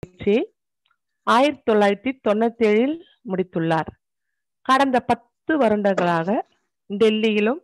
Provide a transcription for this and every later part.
பயிற்சியை ஆயிரத்தி தொள்ளாயிரத்தி தொண்ணூத்தி ஏழில் முடித்துள்ளார் கடந்த பத்து வருடங்களாக டெல்லியிலும்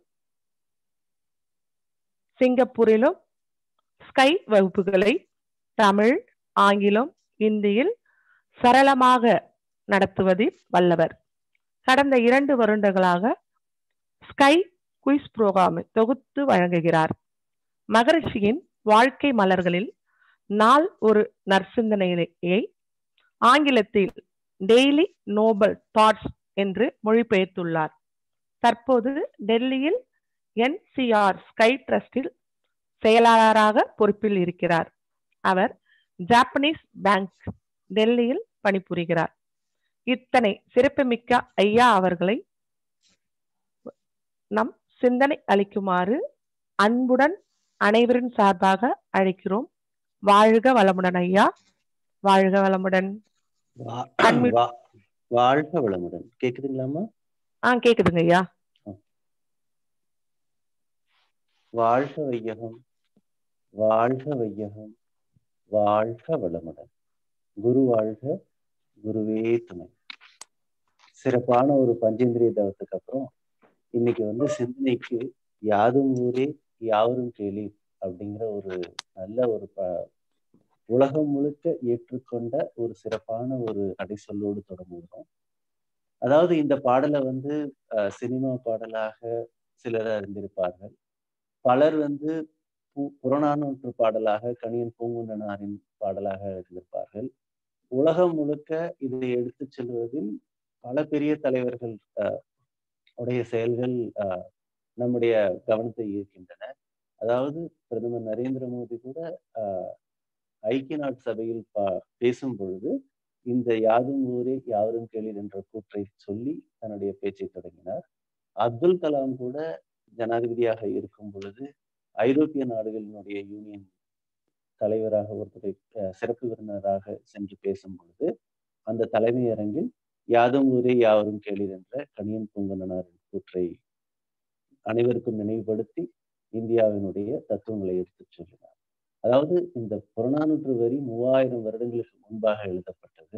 சிங்கப்பூரிலும் ஸ்கை வகுப்புகளை தமிழ் ஆங்கிலம் இந்தியில் சரளமாக நடத்துவதில் வல்லவர் கடந்த இரண்டு வருடங்களாக ஸ்கை குயிஸ் புரோகிராமை தொகுத்து வழங்குகிறார் மகரிஷியின் வாழ்க்கை மலர்களில் நாள் ஒரு நற்சிந்தனையை ஆங்கிலத்தில் டெய்லி நோபல் தாட்ஸ் என்று மொழிபெயர்த்துள்ளார் தற்போது டெல்லியில் என்சிஆர் ஸ்கை ட்ரஸ்டில் செயலாளராக பொறுப்பில் இருக்கிறார் அவர் ஜாப்பனீஸ் பேங்க் டெல்லியில் பணிபுரிகிறார் இத்தனை சிறப்புமிக்க ஐயா அவர்களை நம் சிந்தனை அளிக்குமாறு அன்புடன் அனைவரின் சார்பாக அழைக்கிறோம் வாழ்க வளமுடன் ஐயா வாழ்க வளமுடன் வா- Unmute. வா- வாழ்க வளமுடன் கேக்குதுங்களாமா ஆ கேக்குதுங்க ஐயா வாழ்க வையகம் வாழ்க வையகம் வாழ்க வளமுடன் குரு வாழ்க குருவே துணை சிறப்பான ஒரு பஞ்சேந்திரிய தவத்துக்கு அப்புறம் இன்னைக்கு வந்து சிந்தனைக்கு யாதும் ஊரே யாவரும் கேளி அப்படிங்கிற ஒரு நல்ல ஒரு ப உலகம் முழுக்க ஏற்றுக்கொண்ட ஒரு சிறப்பான ஒரு அடைசொல்லோடு தொடங்குகிறோம் அதாவது இந்த பாடலை வந்து அஹ், சினிமா பாடலாக சிலர் அறிந்திருப்பார்கள் பலர் வந்து பு- புறநானூற்று பாடலாக கணியன் பூங்குன்றனாரின் பாடலாக எழுதியிருப்பார்கள் உலகம் முழுக்க இதை எடுத்துச் செல்வதில் பல பெரிய தலைவர்கள் அஹ், உடைய செயல்கள் அஹ், நம்முடைய கவனத்தை ஈர்க்கின்றன அதாவது பிரதமர் நரேந்திர மோடி கூட அஹ், ஐக்கிய நாட்டு சபையில் பா- பேசும் பொழுது இந்த யாதும் ஊரே யாவரும் கேளீர் என்ற கூற்றை சொல்லி தன்னுடைய பேச்சை தொடங்கினார் அப்துல் கலாம் கூட ஜனாதிபதியாக இருக்கும் பொழுது ஐரோப்பிய நாடுகளினுடைய யூனியன் தலைவராக ஒருத்தரை அஹ், சிறப்பு விருந்தினராக சென்று பேசும் பொழுது அந்த தலைமை அரங்கில் யாதும் ஊரே யாவரும் கேளீர் என்ற கணியன் பூங்குன்றனாரின் கூற்றை அனைவருக்கும் நினைவுபடுத்தி இந்தியாவினுடைய தத்துவங்களை எடுத்துச் சொல்லினார் அதாவது இந்த புறநானூற்று வரி மூவாயிரம் வருடங்களுக்கு முன்பாக எழுதப்பட்டது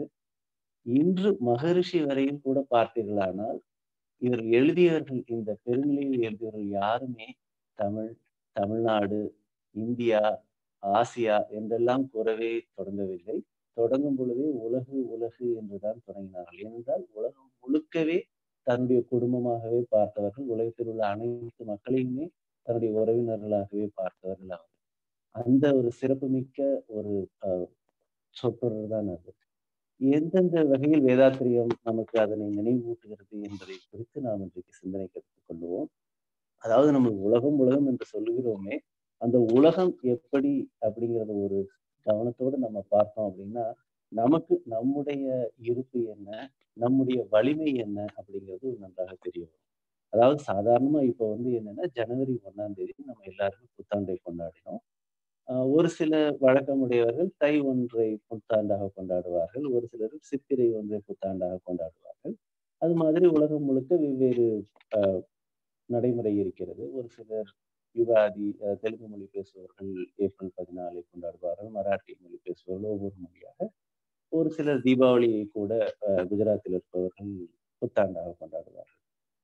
இன்று மகரிஷி வரையில் கூட பார்த்தீர்களானால் இவர் எழுதியவர்கள் இந்த பெருநிலையில் எழுதியவர்கள் யாருமே தமிழ் தமிழ்நாடு இந்தியா ஆசியா என்றெல்லாம் கூறவே தொடங்கவில்லை தொடங்கும் பொழுதே உலகு உலகு என்றுதான் தொடங்கினார்கள் ஏனென்றால் உலகம் முழுக்கவே தன்னுடைய குடும்பமாகவே பார்த்தவர்கள் உலகத்தில் உள்ள அனைத்து மக்களையுமே தன்னுடைய உறவினர்களாகவே பார்த்தவர்கள் அவர் அந்த ஒரு சிறப்புமிக்க ஒரு அஹ், சொற்றொடர் தான் அது எந்தெந்த வகையில் வேதாத்திரியம் நமக்கு அதனை நினைவூட்டுகிறது என்பதை குறித்து நாம் இன்றைக்கு சிந்தனை கற்றுக் கொள்வோம் அதாவது நம்ம உலகம் உலகம் என்று சொல்லுகிறோமே அந்த உலகம் எப்படி அப்படிங்கிறத ஒரு கவனத்தோடு நம்ம பார்த்தோம் அப்படின்னா நமக்கு நம்முடைய இருப்பு என்ன நம்முடைய வலிமை என்ன அப்படிங்கிறது ஒரு நன்றாக தெரிய வரும் அதாவது சாதாரணமா இப்போ வந்து என்னன்னா ஜனவரி ஒண்ணாம் தேதி நம்ம எல்லாருமே புத்தாண்டை கொண்டாடினோம் ஆஹ் ஒரு சில வழக்கமுடையவர்கள் தை ஒன்றை புத்தாண்டாக கொண்டாடுவார்கள் ஒரு சிலர் சித்திரை ஒன்றை புத்தாண்டாக கொண்டாடுவார்கள் அது மாதிரி உலகம் முழுக்க வெவ்வேறு ஆஹ் நடைமுறை இருக்கிறது ஒரு சிலர் யுகாதி ஆஹ் தெலுங்கு மொழி பேசுபவர்கள் ஏப்ரல் பதினாலை கொண்டாடுவார்கள் மராட்டி மொழி பேசுபவர்கள் ஒவ்வொரு மொழியாக ஒரு சிலர் தீபாவளியை கூட ஆஹ் குஜராத்தில் இருப்பவர்கள் புத்தாண்டாக கொண்டாடுவார்கள்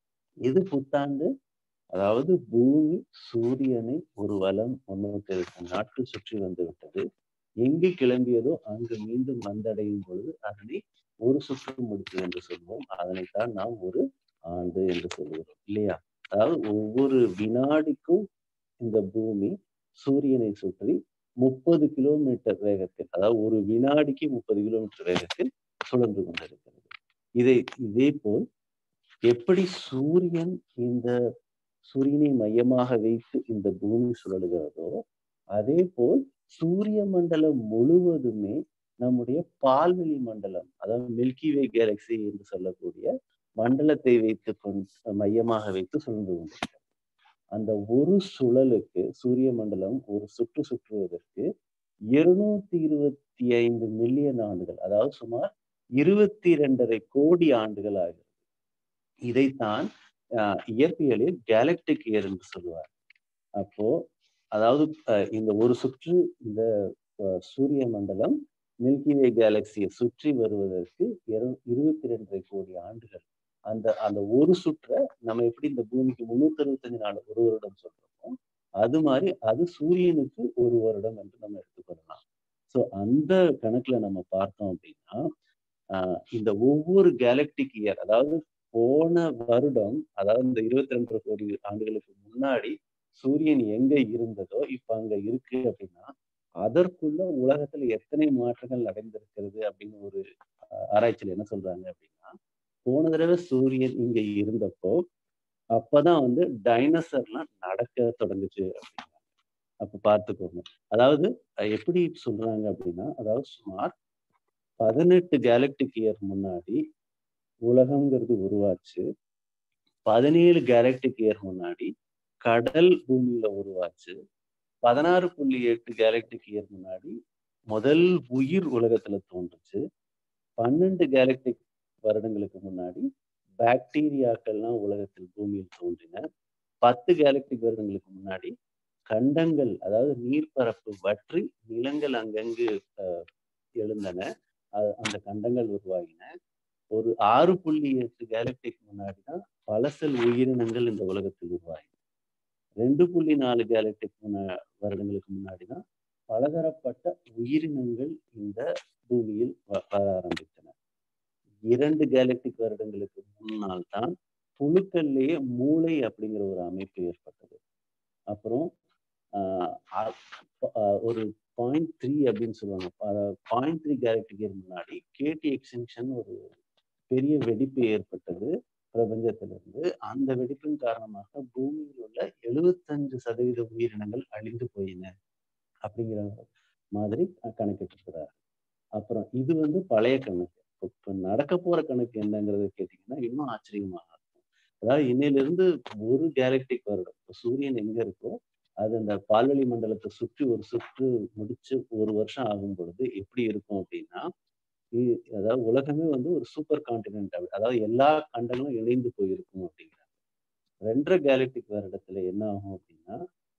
இது புத்தாண்டு அதாவது பூமி சூரியனை ஒரு வலம் முன்னூத்தி எழுபத்தி நாட்கள் சுற்றி வந்து விட்டது எங்கு கிளம்பியதோ அங்கு மீண்டும் வந்தடையும் பொழுது அதனை ஒரு சுற்று முடித்து என்று சொல்வோம் அதனைத்தான் நாம் ஒரு ஆண்டு என்று சொல்கிறோம் இல்லையா அதாவது ஒவ்வொரு வினாடிக்கும் இந்த பூமி சூரியனை சுற்றி முப்பது கிலோமீட்டர் வேகத்தில் அதாவது ஒரு வினாடிக்கு முப்பது கிலோமீட்டர் வேகத்தில் சுழன்று கொண்டிருக்கிறது இதை இதே போல் எப்படி சூரியன் இந்த சூரியனை மையமாக வைத்து இந்த பூமி சுழலுகிறதோ அதே போல் சூரிய மண்டலம் முழுவதுமே நம்முடைய பால்வெளி மண்டலம் அதாவது மில்கி வே கேலக்சி என்று சொல்லக்கூடிய மண்டலத்தை வைத்து கொண்டு மையமாக வைத்து சுழன்று கொண்டிருக்கிறது அந்த ஒரு சுழலுக்கு சூரிய மண்டலம் ஒரு சுற்று சுற்றுவதற்கு இருநூத்தி இருபத்தி ஐந்து மில்லியன் ஆண்டுகள் அதாவது சுமார் இருபத்தி இரண்டரை கோடி ஆண்டுகள் ஆகிறது இதைத்தான் ஆஹ் இயற்பியலில் கேலக்டிக் இயர் என்று சொல்லுவார் அப்போ அதாவது அஹ் இந்த ஒரு சுற்று இந்த அஹ் சூரிய மண்டலம் மில்கி வே கேலக்சியை சுற்றி வருவதற்கு இருபத்தி ரெண்டரை கோடி ஆண்டுகள் அந்த அந்த ஒரு சுற்றை நம்ம எப்படி இந்த பூமிக்கு முன்னூத்தி அறுபத்தஞ்சு நாள் ஒரு வருடம் சொல்றோமோ அது மாதிரி அது சூரியனுக்கு ஒரு வருடம் என்று நம்ம எடுத்துக்கொள்ளலாம் ஸோ அந்த கணக்குல நம்ம பார்த்தோம் அப்படின்னா ஆஹ் இந்த ஒவ்வொரு கேலக்டிக் இயர் அதாவது போன வருடம் அதாவது இந்த இருபத்தி ரெண்டு கோடி ஆண்டுகளுக்கு முன்னாடி சூரியன் எங்க இருந்ததோ இப்ப அங்க இருக்கு அப்படின்னா அதற்குள்ள உலகத்துல எத்தனை மாற்றங்கள் நடந்திருக்கிறது அப்படின்னு ஒரு ஆராய்ச்சியில் என்ன சொல்றாங்க அப்படின்னா போன தடவை சூரியன் இங்க இருந்தப்போ அப்பதான் வந்து டைனோசர்லாம் நடக்க தொடங்குச்சு அப்படின்னா அப்ப பார்த்துக்கோங்க அதாவது எப்படி சொல்றாங்க அப்படின்னா அதாவது சுமார் பதினெட்டு கேலக்டிக் இயர் முன்னாடி உலகம்ங்கிறது உருவாச்சு பதினேழு கேலக்டிக் இயர் முன்னாடி கடல் பூமியில உருவாச்சு பதினாறு புள்ளி எட்டு கேலக்டிக் இயர் முன்னாடி முதல் உயிர் உலகத்துல தோன்றுச்சு பன்னெண்டு கேலக்டிக் வருடங்களுக்கு முன்னாடி பாக்டீரியாக்கள்லாம் உலகத்தில் பூமியில் தோன்றின பத்து கேலக்டிக் வருடங்களுக்கு முன்னாடி கண்டங்கள் அதாவது நீர்ப்பரப்பு வற்றி நிலங்கள் அங்கங்கு எழுந்தன அந்த கண்டங்கள் உருவாகின ஒரு ஆறு புள்ளி எட்டு கேலக்டிக் முன்னாடி தான் பலசல் உயிரினங்கள் இந்த உலகத்தில் உருவாகின ரெண்டு புள்ளி நாலு கேலக்டிக் முன்னா வருடங்களுக்கு முன்னாடி தான் பலதரப்பட்ட உயிரினங்கள் இந்த பூமியில் வர ஆரம்பித்தன இரண்டு கேலக்டிக் வருடங்களுக்கு முன்னால் தான் புழுக்கள்லேயே மூளை அப்படிங்கிற ஒரு அமைப்பு ஏற்பட்டது அப்புறம் ஒரு பாயிண்ட் த்ரீ அப்படின்னு சொல்லுவாங்க பாயிண்ட் த்ரீ கேலக்டிக் முன்னாடி கேடி எக்ஸ்டென்ஷன் ஒரு பெரிய வெடிப்பு ஏற்பட்டது பிரபஞ்சத்திலிருந்து அந்த வெடிப்பின் காரணமாக பூமியில் உள்ள எழுபத்தஞ்சு சதவீத உயிரினங்கள் அழிந்து போயின அப்படிங்கிற மாதிரி கணக்கிட்டு இருக்கிறார் அப்புறம் இது வந்து பழைய கணக்கு இப்போ நடக்க போற கணக்கு என்னங்கிறத கேட்டீங்கன்னா இன்னும் ஆச்சரியமாக இருக்கும் அதாவது இன்னையிலிருந்து ஒரு கேலக்டிக் வருடம் சூரியன் எங்க இருக்கோ அது அந்த பால்வெளி மண்டலத்தை சுற்றி ஒரு சுற்று முடிச்சு ஒரு வருஷம் ஆகும் பொழுது எப்படி இருக்கும் அப்படின்னா அதாவது உலகமே வந்து ஒரு சூப்பர் கான்டினென்ட் அதாவது எல்லா கண்டங்களும் இணைந்து போயிருக்கும் அப்படிங்கிறாங்க ரெண்டரை கேலக்டிக் வருடத்துல என்ன ஆகும் அப்படின்னா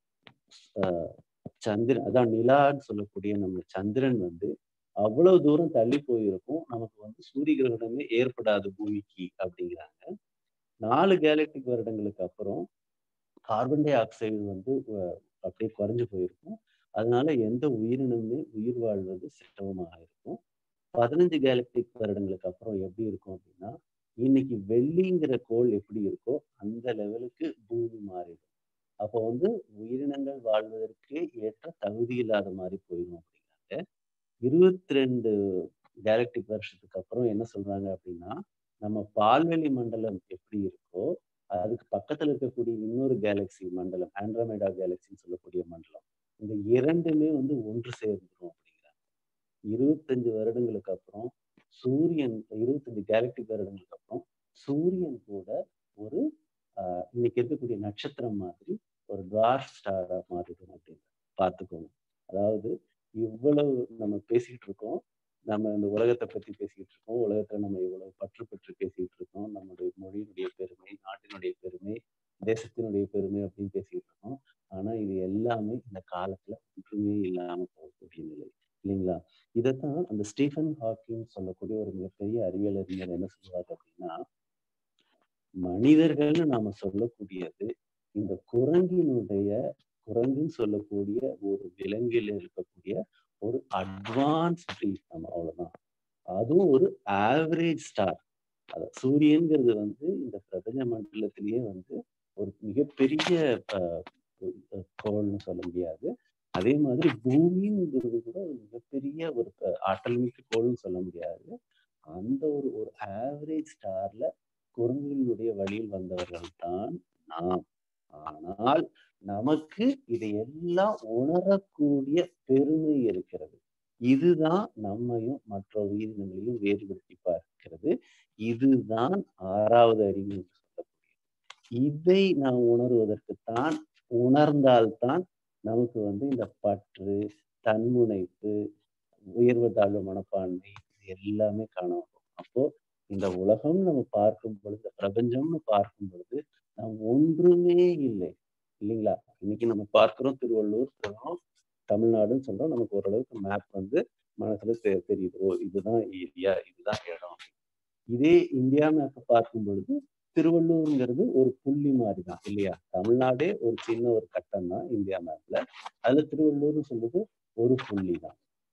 சந்திரன் அதான் நிலான்னு சொல்லக்கூடிய நம்ம சந்திரன் வந்து அவ்வளவு தூரம் தள்ளி போயிருக்கும் நமக்கு வந்து சூரிய கிரகணமே ஏற்படாது பூமிக்கு அப்படிங்கிறாங்க நாலு கேலக்டிக் வருடங்களுக்கு அப்புறம் கார்பன் டை ஆக்சைடு வந்து அப்படியே குறைஞ்சு போயிருக்கும் அதனால எந்த உயிரினமே உயிர் வாழ்வது சிரமமாக இருக்கும் பதினஞ்சு கேலக்டிக் வருடங்களுக்கு அப்புறம் எப்படி இருக்கும் அப்படின்னா இன்னைக்கு வெள்ளிங்கிற கோள் எப்படி இருக்கோ அந்த லெவலுக்கு பூமி மாறிடும் அப்போ வந்து உயிரினங்கள் வாழ்வதற்கு ஏற்ற தகுதி இல்லாத மாதிரி போயிடும் அப்படிங்கிறாங்க இருபத்தி ரெண்டு கேலக்டிக் வருஷத்துக்கு அப்புறம் என்ன சொல்றாங்க அப்படின்னா நம்ம பால்வெளி மண்டலம் எப்படி இருக்கோ அதுக்கு பக்கத்துல இருக்கக்கூடிய இன்னொரு கேலக்சி மண்டலம் ஆண்ட்ரோமேடா கேலக்சின்னு சொல்லக்கூடிய மண்டலம் இந்த இரண்டுமே வந்து ஒன்று சேர்ந்துரும் அப்படிங்கிறாங்க இருபத்தஞ்சு வருடங்களுக்கு அப்புறம் சூரியன் இருபத்தஞ்சு கேலக்டிக் வருடங்களுக்கு அப்புறம் சூரியன் கூட ஒரு ஆஹ் இன்னைக்கு இருக்கக்கூடிய நட்சத்திரம் மாதிரி ஒரு டார்க் ஸ்டாரா மாறிடும் அப்படின்னு பார்த்துக்கோங்க அதாவது இவ்வளவு நம்ம பேசிக்கிட்டு இருக்கோம் நம்ம இந்த உலகத்தை பத்தி பேசிக்கிட்டு இருக்கோம் உலகத்துல நம்ம இவ்வளவு பற்று பெற்று பேசிக்கிட்டு இருக்கோம் நம்மளுடைய மொழியினுடைய பெருமை நாட்டினுடைய பெருமை தேசத்தினுடைய பெருமை அப்படின்னு பேசிக்கிட்டு இருக்கோம் ஆனா இது எல்லாமே இந்த காலத்துல ஒன்றுமே இல்லாம போகக்கூடிய நிலை இல்லைங்களா இதைத்தான் அந்த ஸ்டீஃபன் ஹாக்கிங் சொல்லக்கூடிய ஒரு மிகப்பெரிய அறிவியல் அறிஞர் என்ன சொல்லுவார் அப்படின்னா மனிதர்கள்னு நாம சொல்லக்கூடியது இந்த குரங்கினுடைய குரங்குன்னு சொல்லக்கூடிய ஒரு விலங்கில் இருக்கக்கூடிய ஒரு அட்வான்ஸ் ப்ரீட் நம்ம அவ்வளவுதான் அதுவும் ஒரு ஆவரேஜ் ஸ்டார் அத சூரியன்கிறது வந்து இந்த பிரபஞ்ச மண்டலத்திலேயே வந்து ஒரு மிகப்பெரிய கோள்னு சொல்ல முடியாது அதே மாதிரி பூமிங்கிறது கூட ஒரு மிகப்பெரிய ஒரு ஆற்றல் மிக்க கோள்னு சொல்ல முடியாது அந்த ஒரு ஒரு ஆவரேஜ் ஸ்டார்ல குரங்குகளுடைய வழியில் வந்தவர்கள் தான் நாம் ஆனால் நமக்கு இதையெல்லாம் உணரக்கூடிய பெருமை இருக்கிறது இதுதான் நம்மையும் மற்ற உயிரினங்களையும் வேறுபடுத்தி பார்க்கிறது இதுதான் ஆறாவது அறிவு என்று சொல்லக்கூடியது இதை நாம் உணர்வதற்குத்தான் உணர்ந்தால்தான் நமக்கு வந்து இந்த பற்று தன்முனைப்பு உயர்வு தாழ்வு மனப்பான்மை எல்லாமே காண வரும் அப்போ இந்த உலகம் நம்ம பார்க்கும் பொழுது பிரபஞ்சம்னு பார்க்கும் பொழுது நாம் ஒன்றுமே இல்லை இல்லைங்களா இன்னைக்கு நம்ம பார்க்கிறோம் திருவள்ளூர் சொல்றோம் தமிழ்நாடுன்னு சொல்றோம் நமக்கு ஓரளவுக்கு மேப் வந்து மனசுல தெ- தெரியுது ஓ இதுதான் ஏரியா இதுதான் இடம் இதே இந்தியா மேப்பை பார்க்கும் பொழுது திருவள்ளூருங்கிறது ஒரு புள்ளி மாதிரி தான் இல்லையா தமிழ்நாடே ஒரு சின்ன ஒரு கட்டம் தான் இந்தியா மேப்ல அதுல திருவள்ளூர்னு சொல்றது ஒரு புள்ளி தான்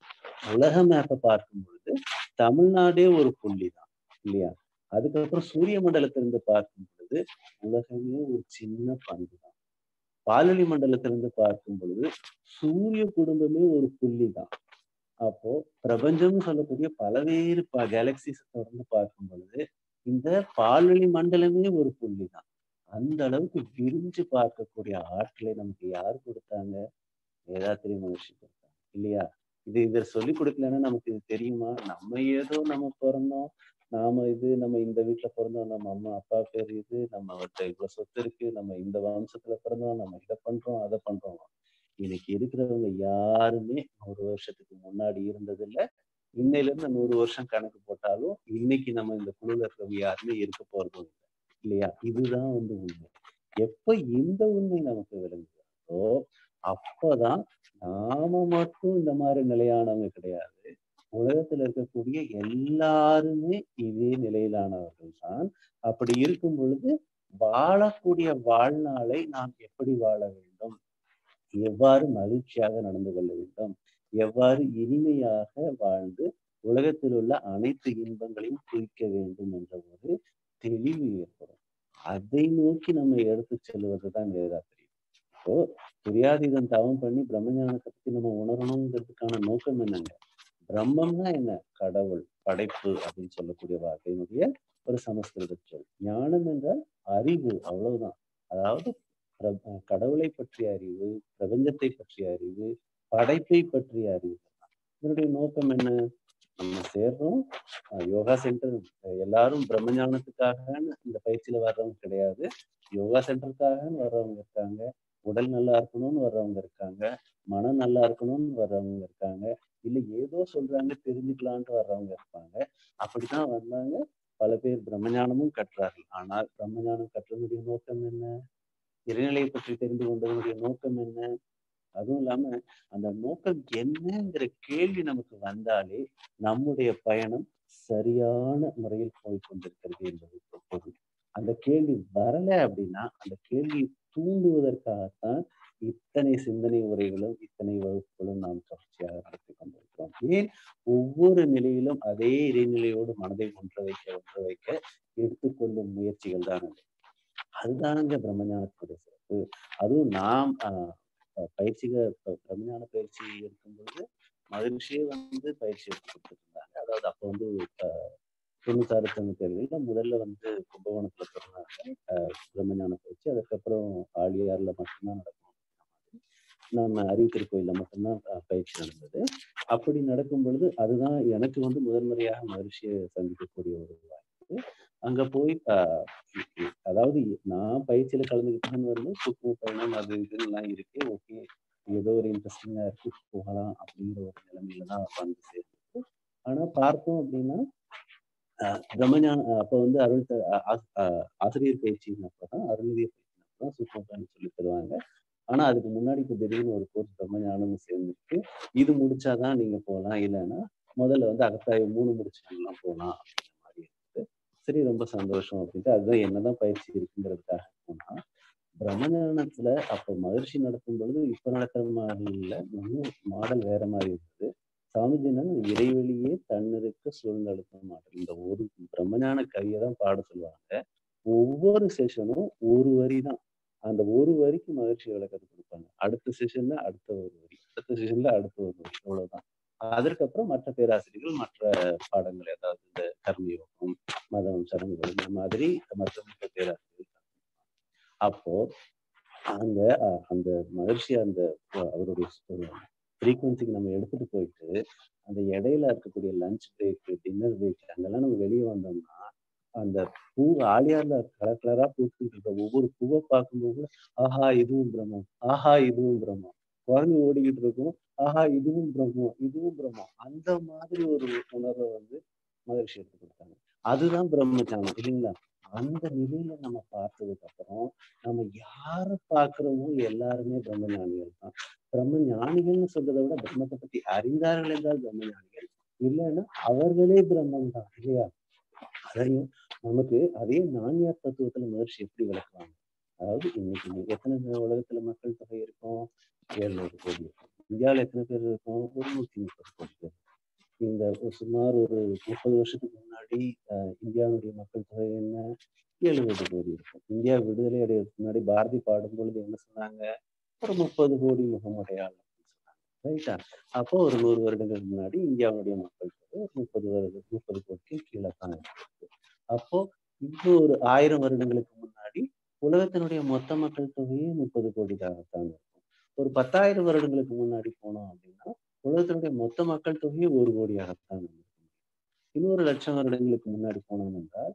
உலக மேப்பை பார்க்கும் பொழுது தமிழ்நாடே ஒரு புள்ளி தான் இல்லையா அதுக்கப்புறம் சூரிய மண்டலத்திலிருந்து பார்க்கும் பொழுது உலகமே ஒரு சின்ன பங்கு தான் பாலனி மண்டலத்திலிருந்து பார்க்கும் பொழுது சூரிய குடும்பமே ஒரு புள்ளி தான் அப்போ பிரபஞ்சம்னு சொல்லக்கூடிய பலவேறு கேலக்சிஸ் தொடர்ந்து பார்க்கும் பொழுது இந்த பால்வெளி மண்டலமே ஒரு புள்ளி தான் அந்த அளவுக்கு விரிஞ்சு பார்க்கக்கூடிய ஆற்றலை நமக்கு யார் கொடுத்தாங்க வேதாத்திரி மகர்ஷி கொடுத்தாங்க இல்லையா இது இவர் சொல்லி கொடுக்கலன்னா நமக்கு இது தெரியுமா நம்ம ஏதோ நம்ம பிறந்தோம் நாம இது நம்ம இந்த வீட்டுல பிறந்தோம் நம்ம அம்மா அப்பா பேர் இது நம்ம அவர்கிட்ட இவ்வளவு சொத்து இருக்கு நம்ம இந்த வம்சத்துல பிறந்தோம் நம்ம இதை பண்றோம் அதை பண்றோம் இன்னைக்கு இருக்கிறவங்க யாருமே நூறு வருஷத்துக்கு முன்னாடி இருந்தது இல்ல இன்னையில இருந்து நூறு வருஷம் கணக்கு போட்டாலும் இன்னைக்கு நம்ம இந்த குழுல இருக்கிறவங்க யாருமே இருக்க போறதும் இல்லை இல்லையா இதுதான் வந்து உண்மை எப்ப இந்த உண்மை நமக்கு விளங்குதோ அப்பதான் நாம மட்டும் இந்த மாதிரி நிலையானவங்க கிடையாது உலகத்துல இருக்கக்கூடிய எல்லாருமே இதே நிலையிலானவர்கள் தான் அப்படி இருக்கும் பொழுது வாழக்கூடிய வாழ்நாளை நாம் எப்படி வாழ வேண்டும் எவ்வாறு மகிழ்ச்சியாக நடந்து கொள்ள வேண்டும் எவ்வாறு இனிமையாக வாழ்ந்து உலகத்தில் உள்ள அனைத்து இன்பங்களையும் குறிக்க வேண்டும் என்ற ஒரு தெளிவு ஏற்படும் அதை நோக்கி நம்ம எடுத்து செல்வதுதான் வேதாத்திரி இப்போ துரியாதீதம் தவம் பண்ணி பிரம்மஞானத்தை பத்தி நம்ம உணரணுங்கிறதுக்கான நோக்கம் என்னங்க பிரம்மம்னா என்ன கடவுள் படைப்பு அப்படின்னு சொல்லக்கூடிய வார்த்தையினுடைய ஒரு சமஸ்கிருத சொல் ஞானம் என்றால் அறிவு அவ்வளவுதான் அதாவது கடவுளை பற்றிய அறிவு பிரபஞ்சத்தை பற்றிய அறிவு படைப்பை பற்றிய அறிவு இதனுடைய நோக்கம் என்ன நம்ம சேர்றோம் யோகா சென்டர் எல்லாரும் பிரம்மஞானத்துக்காக இந்த பயிற்சியில வர்றவங்க கிடையாது யோகா சென்டருக்காக வர்றவங்க இருக்காங்க உடல் நல்லா இருக்கணும்னு வர்றவங்க இருக்காங்க மனம் நல்லா இருக்கணும்னு வர்றவங்க இருக்காங்க இல்ல ஏதோ சொல்றாங்க தெரிஞ்சுக்கலான்ட்டு வர்றவங்க இருப்பாங்க அப்படித்தான் வந்தாங்க பல பேர் பிரம்மஞானமும் கற்றார்கள் ஆனால் பிரம்மஞானம் கற்றதுடைய நோக்கம் என்ன இறைநிலையை பற்றி தெரிந்து கொண்டதனுடைய நோக்கம் என்ன அதுவும் இல்லாம அந்த நோக்கம் என்னங்கிற கேள்வி நமக்கு வந்தாலே நம்முடைய பயணம் சரியான முறையில் போய் கொண்டிருக்கிறது என்பது பொருள் அந்த கேள்வி வரல அப்படின்னா அந்த கேள்வியை தூண்டுவதற்காகத்தான் இத்தனை சிந்தனை உரைகளும் இத்தனை வகுப்புகளும் நாம் தொடர்ச்சியாக நடத்தி கொண்டிருக்கிறோம் ஏன் ஒவ்வொரு நிலையிலும் அதே இறைநிலையோடு மனதை ஒன்ற வைக்க ஒன்ற வைக்க எடுத்துக்கொள்ளும் முயற்சிகள் தான் அது அதுதானுங்க பிரம்மஞானத்துடைய சிறப்பு அதுவும் நாம் ஆஹ் பயிற்சிகள் பிரம்மஞான பயிற்சி எடுக்கும்போது மகிழ்ச்சியே வந்து பயிற்சி எடுத்து கொடுத்துட்டு இருந்தாங்க அதாவது அப்போ வந்து தொண்ணூத்தாறு தொண்ணூத்தி ஏழுல முதல்ல வந்து கும்பகோணத்துல பிறந்தாங்க பிரம்மஞான பயிற்சி அதுக்கப்புறம் ஆழியார்ல மட்டும்தான் நடக்கும் நம்ம அறிவித்திருக்கோயில மட்டும்தான் பயிற்சி நடந்தது அப்படி நடக்கும் பொழுது அதுதான் எனக்கு வந்து முதன்முறையாக மகிழ்ச்சியை சந்திக்கக்கூடிய ஒரு வாய்ப்பு அங்க போய் அதாவது நான் பயிற்சியில கலந்துக்கிட்டேன்னு வரும்போது சுக்கும பயணம் அது இதுலாம் இருக்கு ஓகே ஏதோ ஒரு இன்ட்ரெஸ்டிங்கா இருக்கு போகலாம் அப்படிங்கிற ஒரு நிலைமையில தான் வந்து சேர்ந்து ஆனா பார்த்தோம் அப்படின்னா பிரம்மஞான அப்ப வந்து அருள் ஆசிரியர் பயிற்சினப்பதான் அருள்நிதிய பயிற்சினப்பதான் சுக்கும பயணம் சொல்லி தருவாங்க ஆனா அதுக்கு முன்னாடி இப்போ திடீர்னு ஒரு கோர்ஸ் பிரம்மஞானம் சேர்ந்துருக்கு இது முடிச்சாதான் நீங்க போகலாம் இல்லைன்னா முதல்ல வந்து அகத்தாய்வு மூணு முடிச்சாங்கலாம் போகலாம் அப்படிங்கிற மாதிரி இருக்குது சரி ரொம்ப சந்தோஷம் அப்படின்ட்டு அதுதான் என்னதான் பயிற்சி இருக்குங்கிறதுக்காக போனா பிரம்மஞானத்துல அப்போ மகிழ்ச்சி நடத்தும் பொழுது இப்ப நடக்கிற மாதிரி இல்லை இன்னும் மாடல் வேற மாதிரி இருந்தது சாமிஜினன் இறைவெளியே தன்னிருக்க சூழ்ந்தழுத்த மாடல் இந்த ஒரு பிரம்மஞான கவியை தான் பாட சொல்லுவாங்க ஒவ்வொரு செஷனும் ஒரு வரி தான் அந்த ஒரு வரிக்கு மகிழ்ச்சி விளக்கத்தை கொடுப்பாங்க அடுத்த செஷன்ல அடுத்த ஒரு வரி அடுத்த செஷன்ல அடுத்த ஒரு வரி அவ்வளவுதான் அதற்கப்புறம் மற்ற பேராசிரியர்கள் மற்ற பாடங்கள் ஏதாவது இந்த கர்மயோகம் மதம் சடங்குகள் இந்த மாதிரி மற்ற மற்ற பேராசிரியர்கள் அப்போ அங்க அந்த மகிழ்ச்சி அந்த அவருடைய ஃப்ரீக்குவன்சிக்கு நம்ம எடுத்துட்டு போயிட்டு அந்த இடையில இருக்கக்கூடிய லஞ்ச் பிரேக் டின்னர் பிரேக் அங்கெல்லாம் நம்ம வெளியே வந்தோம்னா அந்த பூ ஆலியார்ல கலர் கலரா பூத்துட்டு இருக்க ஒவ்வொரு பூவை பார்க்கும்போது ஆஹா இதுவும் பிரம்மம் ஆஹா இதுவும் பிரம்மம் குரங்கு ஓடிக்கிட்டு இருக்கும் ஆஹா இதுவும் பிரம்மம் இதுவும் பிரம்மம் அந்த மாதிரி ஒரு உணர்வை வந்து மகிழ்ச்சி எடுத்து கொடுத்தாங்க அதுதான் பிரம்மச்சானம் இல்லைங்களா அந்த நிலையில நம்ம பார்த்ததுக்கு அப்புறம் நம்ம யார பார்க்கிறோமோ எல்லாருமே பிரம்ம ஞானிகள் தான் பிரம்ம ஞானிகள்னு சொல்றதை விட பிரம்மத்தை பத்தி அறிந்தார்கள் என்றால் பிரம்ம ஞானிகள் இல்லைன்னா அவர்களே பிரம்மம் தான் இல்லையா அதையும் நமக்கு அதே நான்யார் தத்துவத்துல மகர்ஷி எப்படி விளக்குவாங்க அதாவது இன்னைக்கு எத்தனை உலகத்துல மக்கள் தொகை இருக்கும் ஏழுநூறு கோடி இருக்கும் இந்தியாவில் எத்தனை பேர் இருக்கும் ஒரு நூத்தி முப்பது கோடி பேர் இந்த சுமார் ஒரு முப்பது வருஷத்துக்கு முன்னாடி இந்தியாவுடைய மக்கள் தொகை என்ன எழுபது கோடி இருக்கும் இந்தியா விடுதலை அடைவதற்கு முன்னாடி பாரதி பாடும் பொழுது என்ன சொன்னாங்க ஒரு முப்பது கோடி முகமுடையாள் சொன்னாங்க ரைட்டா அப்போ ஒரு நூறு வருடங்களுக்கு முன்னாடி இந்தியாவுடைய மக்கள் தொகை ஒரு முப்பது வருட முப்பது கோடிக்கு கீழே தான் இருக்கு அப்போ இப்போ ஒரு ஆயிரம் வருடங்களுக்கு முன்னாடி உலகத்தினுடைய மொத்த மக்கள் தொகையே முப்பது கோடிக்காகத்தான் இருக்கும் ஒரு பத்தாயிரம் வருடங்களுக்கு முன்னாடி போனோம் அப்படின்னா உலகத்தினுடைய மொத்த மக்கள் தொகையே ஒரு கோடியாகத்தான் இருக்கும் இன்னொரு லட்சம் வருடங்களுக்கு முன்னாடி போனோம் என்றால்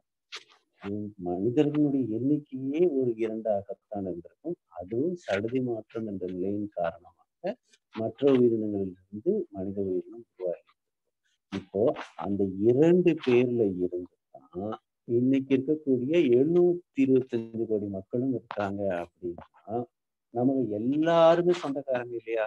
மனிதர்களுடைய எண்ணிக்கையே ஒரு இரண்டாகத்தான் இருந்திருக்கும் அதுவும் சடுதி மாற்றம் என்ற நிலையின் காரணமாக மற்ற உயிரினங்களிலிருந்து மனித உயிரினம் உருவாகி இப்போ அந்த இரண்டு பேர்ல இருந்து தான் இன்னைக்கு இருக்கக்கூடிய எழுநூத்தி இருபத்தஞ்சு கோடி மக்களும் இருக்காங்க அப்படின்னா நமக்கு எல்லாருமே சொந்தக்காரங்க இல்லையா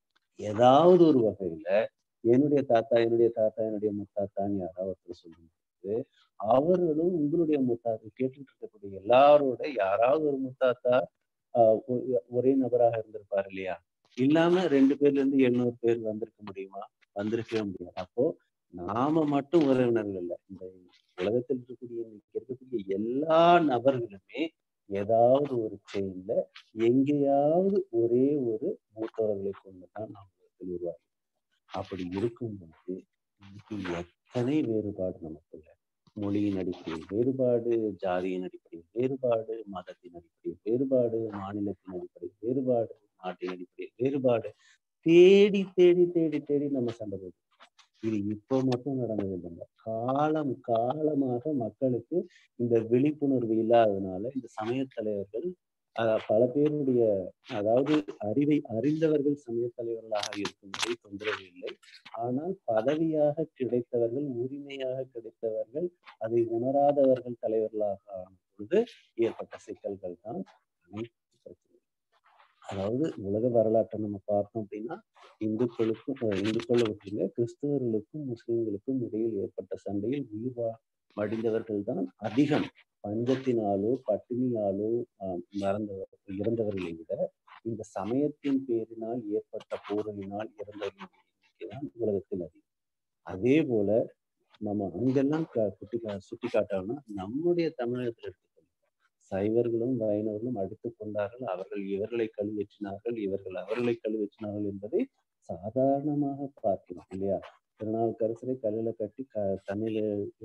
ஏதாவது ஒரு வகையில என்னுடைய தாத்தா என்னுடைய தாத்தா என்னுடைய முத்தாத்தான்னு யாராவது ஒருத்தர் சொல்லும்போது அவர்களும் உங்களுடைய முத்தாத்தா கேட்டுட்டு இருக்கக்கூடிய எல்லாரோட யாராவது ஒரு முத்தாத்தா ஆஹ் ஒரே நபராக இருந்திருப்பார் இல்லையா இல்லாம ரெண்டு பேர்ல இருந்து எழுநூறு பேர் வந்திருக்க முடியுமா வந்திருக்கவே முடியாது அப்போ நாம மட்டும் உறவினர்கள் இல்லை இந்த உலகத்தில் இருக்கக்கூடிய இன்னைக்கு இருக்கக்கூடிய எல்லா நபர்களுமே ஏதாவது ஒரு செயின்ல எங்கேயாவது ஒரே ஒரு மூத்தவர்களை கொண்டுதான் நாம் உலகத்தில் உருவாகி அப்படி இருக்கும்போது இன்னைக்கு எத்தனை வேறுபாடு நமக்குள்ள மொழியின் அடிப்படையில் வேறுபாடு ஜாதியின் அடிப்படையில் வேறுபாடு மதத்தின் அடிப்படையில் வேறுபாடு மாநிலத்தின் அடிப்படையில் வேறுபாடு நாட்டின் அடிப்படையில் வேறுபாடு தேடி தேடி தேடி தேடி நம்ம சண்டை போடுறோம் இது இப்போ மட்டும் நடந்தது இல்லைங்க காலம் காலமாக மக்களுக்கு இந்த விழிப்புணர்வு இல்லாததுனால இந்த சமய தலைவர்கள் பல பேருடைய அதாவது அறிவை அறிந்தவர்கள் சமய தலைவர்களாக இருக்கும் வரை தொந்தரவு இல்லை ஆனால் பதவியாக கிடைத்தவர்கள் உரிமையாக கிடைத்தவர்கள் அதை உணராதவர்கள் தலைவர்களாக ஆன பொழுது ஏற்பட்ட சிக்கல்கள் தான் அனைத்து பிரச்சனை அதாவது உலக வரலாற்றை நம்ம பார்த்தோம் அப்படின்னா இந்துக்களுக்கும் இந்துக்களை விட்டுருங்க கிறிஸ்தவர்களுக்கும் முஸ்லிம்களுக்கும் இடையில் ஏற்பட்ட சண்டையில் உயிர் மடிந்தவர்கள் தான் அதிகம் பஞ்சத்தினாலோ பட்டினியாலோ மறந்தவர் இறந்தவர்களை விட இந்த சமயத்தின் பேரினால் ஏற்பட்ட போரினால் இறந்தவர்களின் எண்ணிக்கை தான் உலகத்தில் அதிகம் அதே போல நம்ம அங்கெல்லாம் குட்டி சுட்டி காட்டோம்னா நம்முடைய தமிழகத்தில் எடுத்துக்கணும் சைவர்களும் வைணவர்களும் அடித்து கொண்டார்கள் அவர்கள் இவர்களை கழுவேற்றினார்கள் இவர்கள் அவர்களை கழுவேற்றினார்கள் என்பதை சாதாரணமாக பார்க்கிறோம் இல்லையா திருநாவுக்கரசரை கல்லில கட்டி க தண்ணியில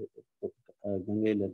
கங்கையில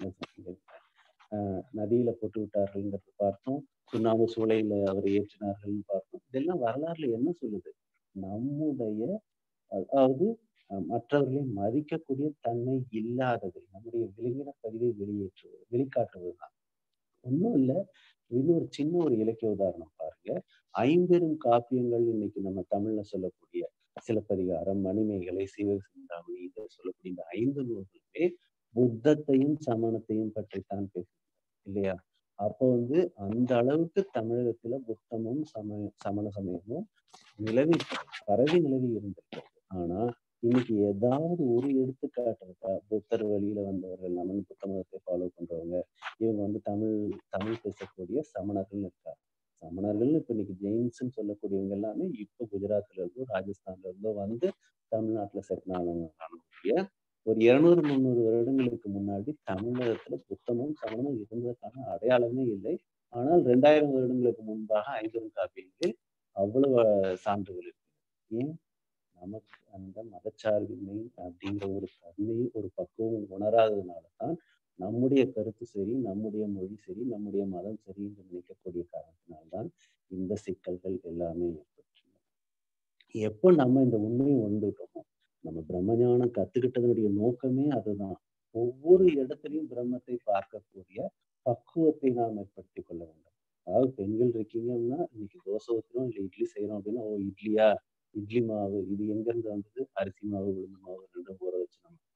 நதியில போட்டு விட்டார்கள்ங்கிறத பார்த்தோம் சுண்ணாம்பு சூளையில அவர் ஏற்றினார்கள்னு பார்த்தோம் இதெல்லாம் வரலாறுல என்ன சொல்லுது நம்முடைய அதாவது மற்றவர்களை மதிக்கக்கூடிய தன்மை இல்லாதது நம்முடைய விலங்கின பதிவை வெளியேற்றுவது வெளிக்காட்டுவது தான் ஒன்றும் இல்லை இன்னொரு சின்ன ஒரு இலக்கிய உதாரணம் பாருங்க ஐம்பெரும் காப்பியங்கள் இன்னைக்கு நம்ம தமிழ்ல சொல்லக்கூடிய சிலப்பதிகாரம் மணிமேகலை சிவசிந்தாமணி இதை சொல்லக்கூடிய இந்த ஐந்து நூல்களுமே புத்தத்தையும் சமணத்தையும் பற்றித்தான் பேசுகிறது இல்லையா அப்போ வந்து அந்த அளவுக்கு தமிழகத்துல புத்தமும் சமய சமண சமயமும் நிலவி பரவி நிலவி இருந்திருக்கிறது ஆனா இன்னைக்கு ஏதாவது ஒரு எடுத்துக்காட்டு இருக்கா புத்தர் வழியில வந்தவர்கள் நம்ம புத்த மதத்தை ஃபாலோ பண்றவங்க இவங்க வந்து தமிழ் தமிழ் பேசக்கூடிய சமணர்கள் இருக்கா சமணர்கள் இப்ப இன்னைக்கு ஜெயின்ஸ்ன்னு சொல்லக்கூடியவங்க எல்லாமே இப்போ குஜராத்ல இருந்தோ ராஜஸ்தான்ல இருந்தோ வந்து தமிழ்நாட்டுல செட்டில் ஆனவங்க ஒரு இருநூறு முந்நூறு வருடங்களுக்கு முன்னாடி தமிழகத்துல புத்தமும் சமணமும் இருந்ததற்கான அடையாளமே இல்லை ஆனால் ரெண்டாயிரம் வருடங்களுக்கு முன்பாக ஐம்பெரும் காப்பியங்களில் அவ்வளவு சான்றுகள் இருக்கு ஏன் நமக்கு அந்த மதச்சார்பின்மை அப்படிங்கிற ஒரு தன்மையை ஒரு பக்குவம் உணராததுனால தான் நம்முடைய கருத்து சரி நம்முடைய மொழி சரி நம்முடைய மதம் சரி என்று நினைக்கக்கூடிய காரணத்தினால்தான் இந்த சிக்கல்கள் எல்லாமே ஏற்பட்டுள்ளன எப்போ நம்ம இந்த உண்மையை உணர்ந்துட்டோமோ நம்ம பிரம்மஞானம் கத்துக்கிட்டதனுடைய நோக்கமே அதுதான் ஒவ்வொரு இடத்துலையும் பிரம்மத்தை பார்க்கக்கூடிய பக்குவத்தை நாம் ஏற்படுத்தி கொள்ள வேண்டும் அதாவது பெண்கள் இருக்கீங்கன்னா இன்னைக்கு தோசை ஊற்றுறோம் இல்லை இட்லி செய்யறோம் அப்படின்னா ஓ இட்லியா இட்லி மாவு இது எங்கேருந்து வந்தது அரிசி மாவு உளுந்து மாவு ரெண்டும் ஊற வச்சு நமக்கு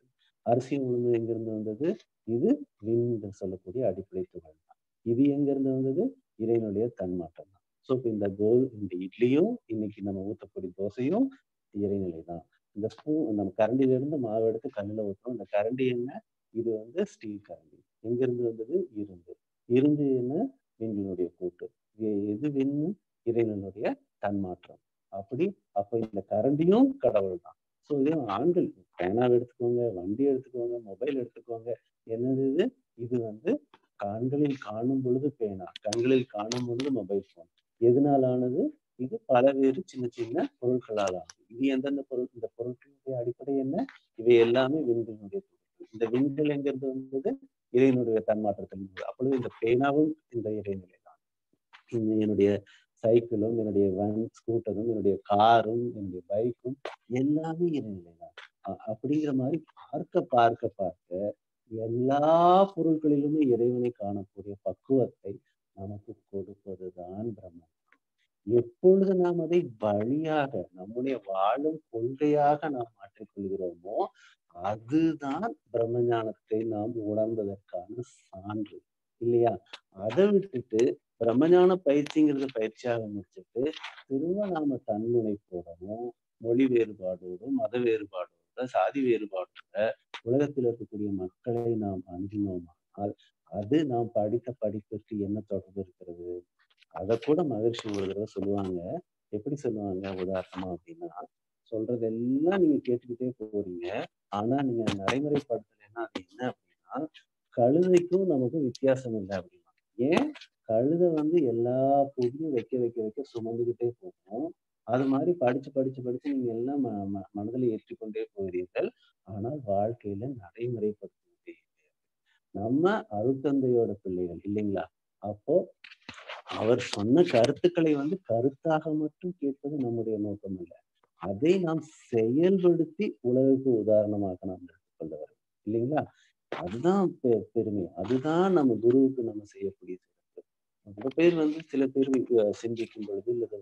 அரிசி உளுந்து எங்கிருந்து வந்தது இது விண் என்று சொல்லக்கூடிய அடிப்படை துகள் தான் இது எங்கிருந்து வந்தது இறைவனுடைய தன்மாற்றம் தான் ஸோ இப்போ இந்த கோ இந்த இட்லியும் இன்னைக்கு நம்ம ஊற்றக்கூடிய தோசையும் இறைநிலை தான் இந்த ஸ்பூன் நம்ம கரண்டில இருந்து மாவு எடுத்து கல்லில் ஊற்றுறோம் இந்த கரண்டி என்ன இது வந்து ஸ்டீல் கரண்டி எங்கிருந்து வந்தது இரும்பு இரும்பு என்ன விண்ணினுடைய கூட்டு எது விண்ணு இறைவனுடைய தன்மாற்றம் அப்படி அப்ப இந்த கரண்டியும் கடவுள் தான் ஸோ இதே ஆண்கள் பேனாவை எடுத்துக்கோங்க வண்டி எடுத்துக்கோங்க மொபைல் எடுத்துக்கோங்க என்னது இது இது வந்து கண்களில் காணும் பொழுது பேனா கண்களில் காணும் பொழுது மொபைல் போன் எதனால் ஆனது இது பலவேறு சின்ன சின்ன பொருட்களால் ஆனது இது எந்தெந்த பொருள் இந்த பொருட்களுடைய அடிப்படை என்ன இவை எல்லாமே விண்களினுடைய பொருட்கள் இந்த விண்கள் எங்கிருந்து வந்தது இறைவனுடைய தன்மாற்றத்தில் இருந்தது அப்பொழுது இந்த பேனாவும் இந்த இறைநிலை தான் இந்த என்னுடைய சைக்கிளும் என்னுடைய வன் ஸ்கூட்டரும் என்னுடைய காரும் என்னுடைய பைக்கும் எல்லாமே இறைநிலை தான் அப்படிங்கிற மாதிரி பார்க்க பார்க்க பார்க்க எல்லா பொருட்களிலுமே இறைவனை காணக்கூடிய பக்குவத்தை நமக்கு கொடுப்பதுதான் பிரம்மன் எப்பொழுது நாம் அதை வழியாக நம்முடைய வாழும் கொள்கையாக நாம் மாற்றிக்கொள்கிறோமோ அதுதான் பிரம்ம ஞானத்தை நாம் உணர்ந்ததற்கான சான்று இல்லையா அதை விட்டுட்டு பிரம்மஞான பயிற்சிங்கிறத பயிற்சியாக முடிச்சுட்டு திரும்ப நாம தன்முனைப்போடவும் மொழி வேறுபாடோடும் மத வேறுபாடோட சாதி வேறுபாடோட உலகத்தில் இருக்கக்கூடிய மக்களை நாம் அணுகினோமானால் அது நாம் படித்த படிப்பிற்கு என்ன தொடர்பு இருக்கிறது அதை கூட மகிழ்ச்சி ஒரு தடவை சொல்லுவாங்க எப்படி சொல்லுவாங்க உதாரணமா அப்படின்னா சொல்றதெல்லாம் நீங்க கேட்டுக்கிட்டே போறீங்க ஆனா நீங்க நடைமுறைப்படுத்தலைன்னா அது என்ன அப்படின்னா கழுதைக்கும் நமக்கும் வித்தியாசம் இல்லை அப்படின்னா ஏன் கழுதை வந்து எல்லா பொடியும் வைக்க வைக்க வைக்க சுமந்துக்கிட்டே போகும் அது மாதிரி படிச்சு படிச்சு படிச்சு நீங்க எல்லாம் ம ம மனதில் ஏற்றிக்கொண்டே போகிறீர்கள் ஆனால் வாழ்க்கையில நடைமுறைப்படுத்த நம்ம அருத்தந்தையோட பிள்ளைகள் இல்லைங்களா அப்போ அவர் சொன்ன கருத்துக்களை வந்து கருத்தாக மட்டும் கேட்பது நம்முடைய நோக்கம் இல்லை அதை நாம் செயல்படுத்தி உலகுக்கு உதாரணமாக நாம் எடுத்துக்கொள்ள வரும் இல்லைங்களா அதுதான் பெருமை அதுதான் நம்ம குருவுக்கு நம்ம செய்யக்கூடிய சிறப்பு ரொம்ப பேர் வந்து சில பேர் சிந்திக்கும் பொழுது இல்லது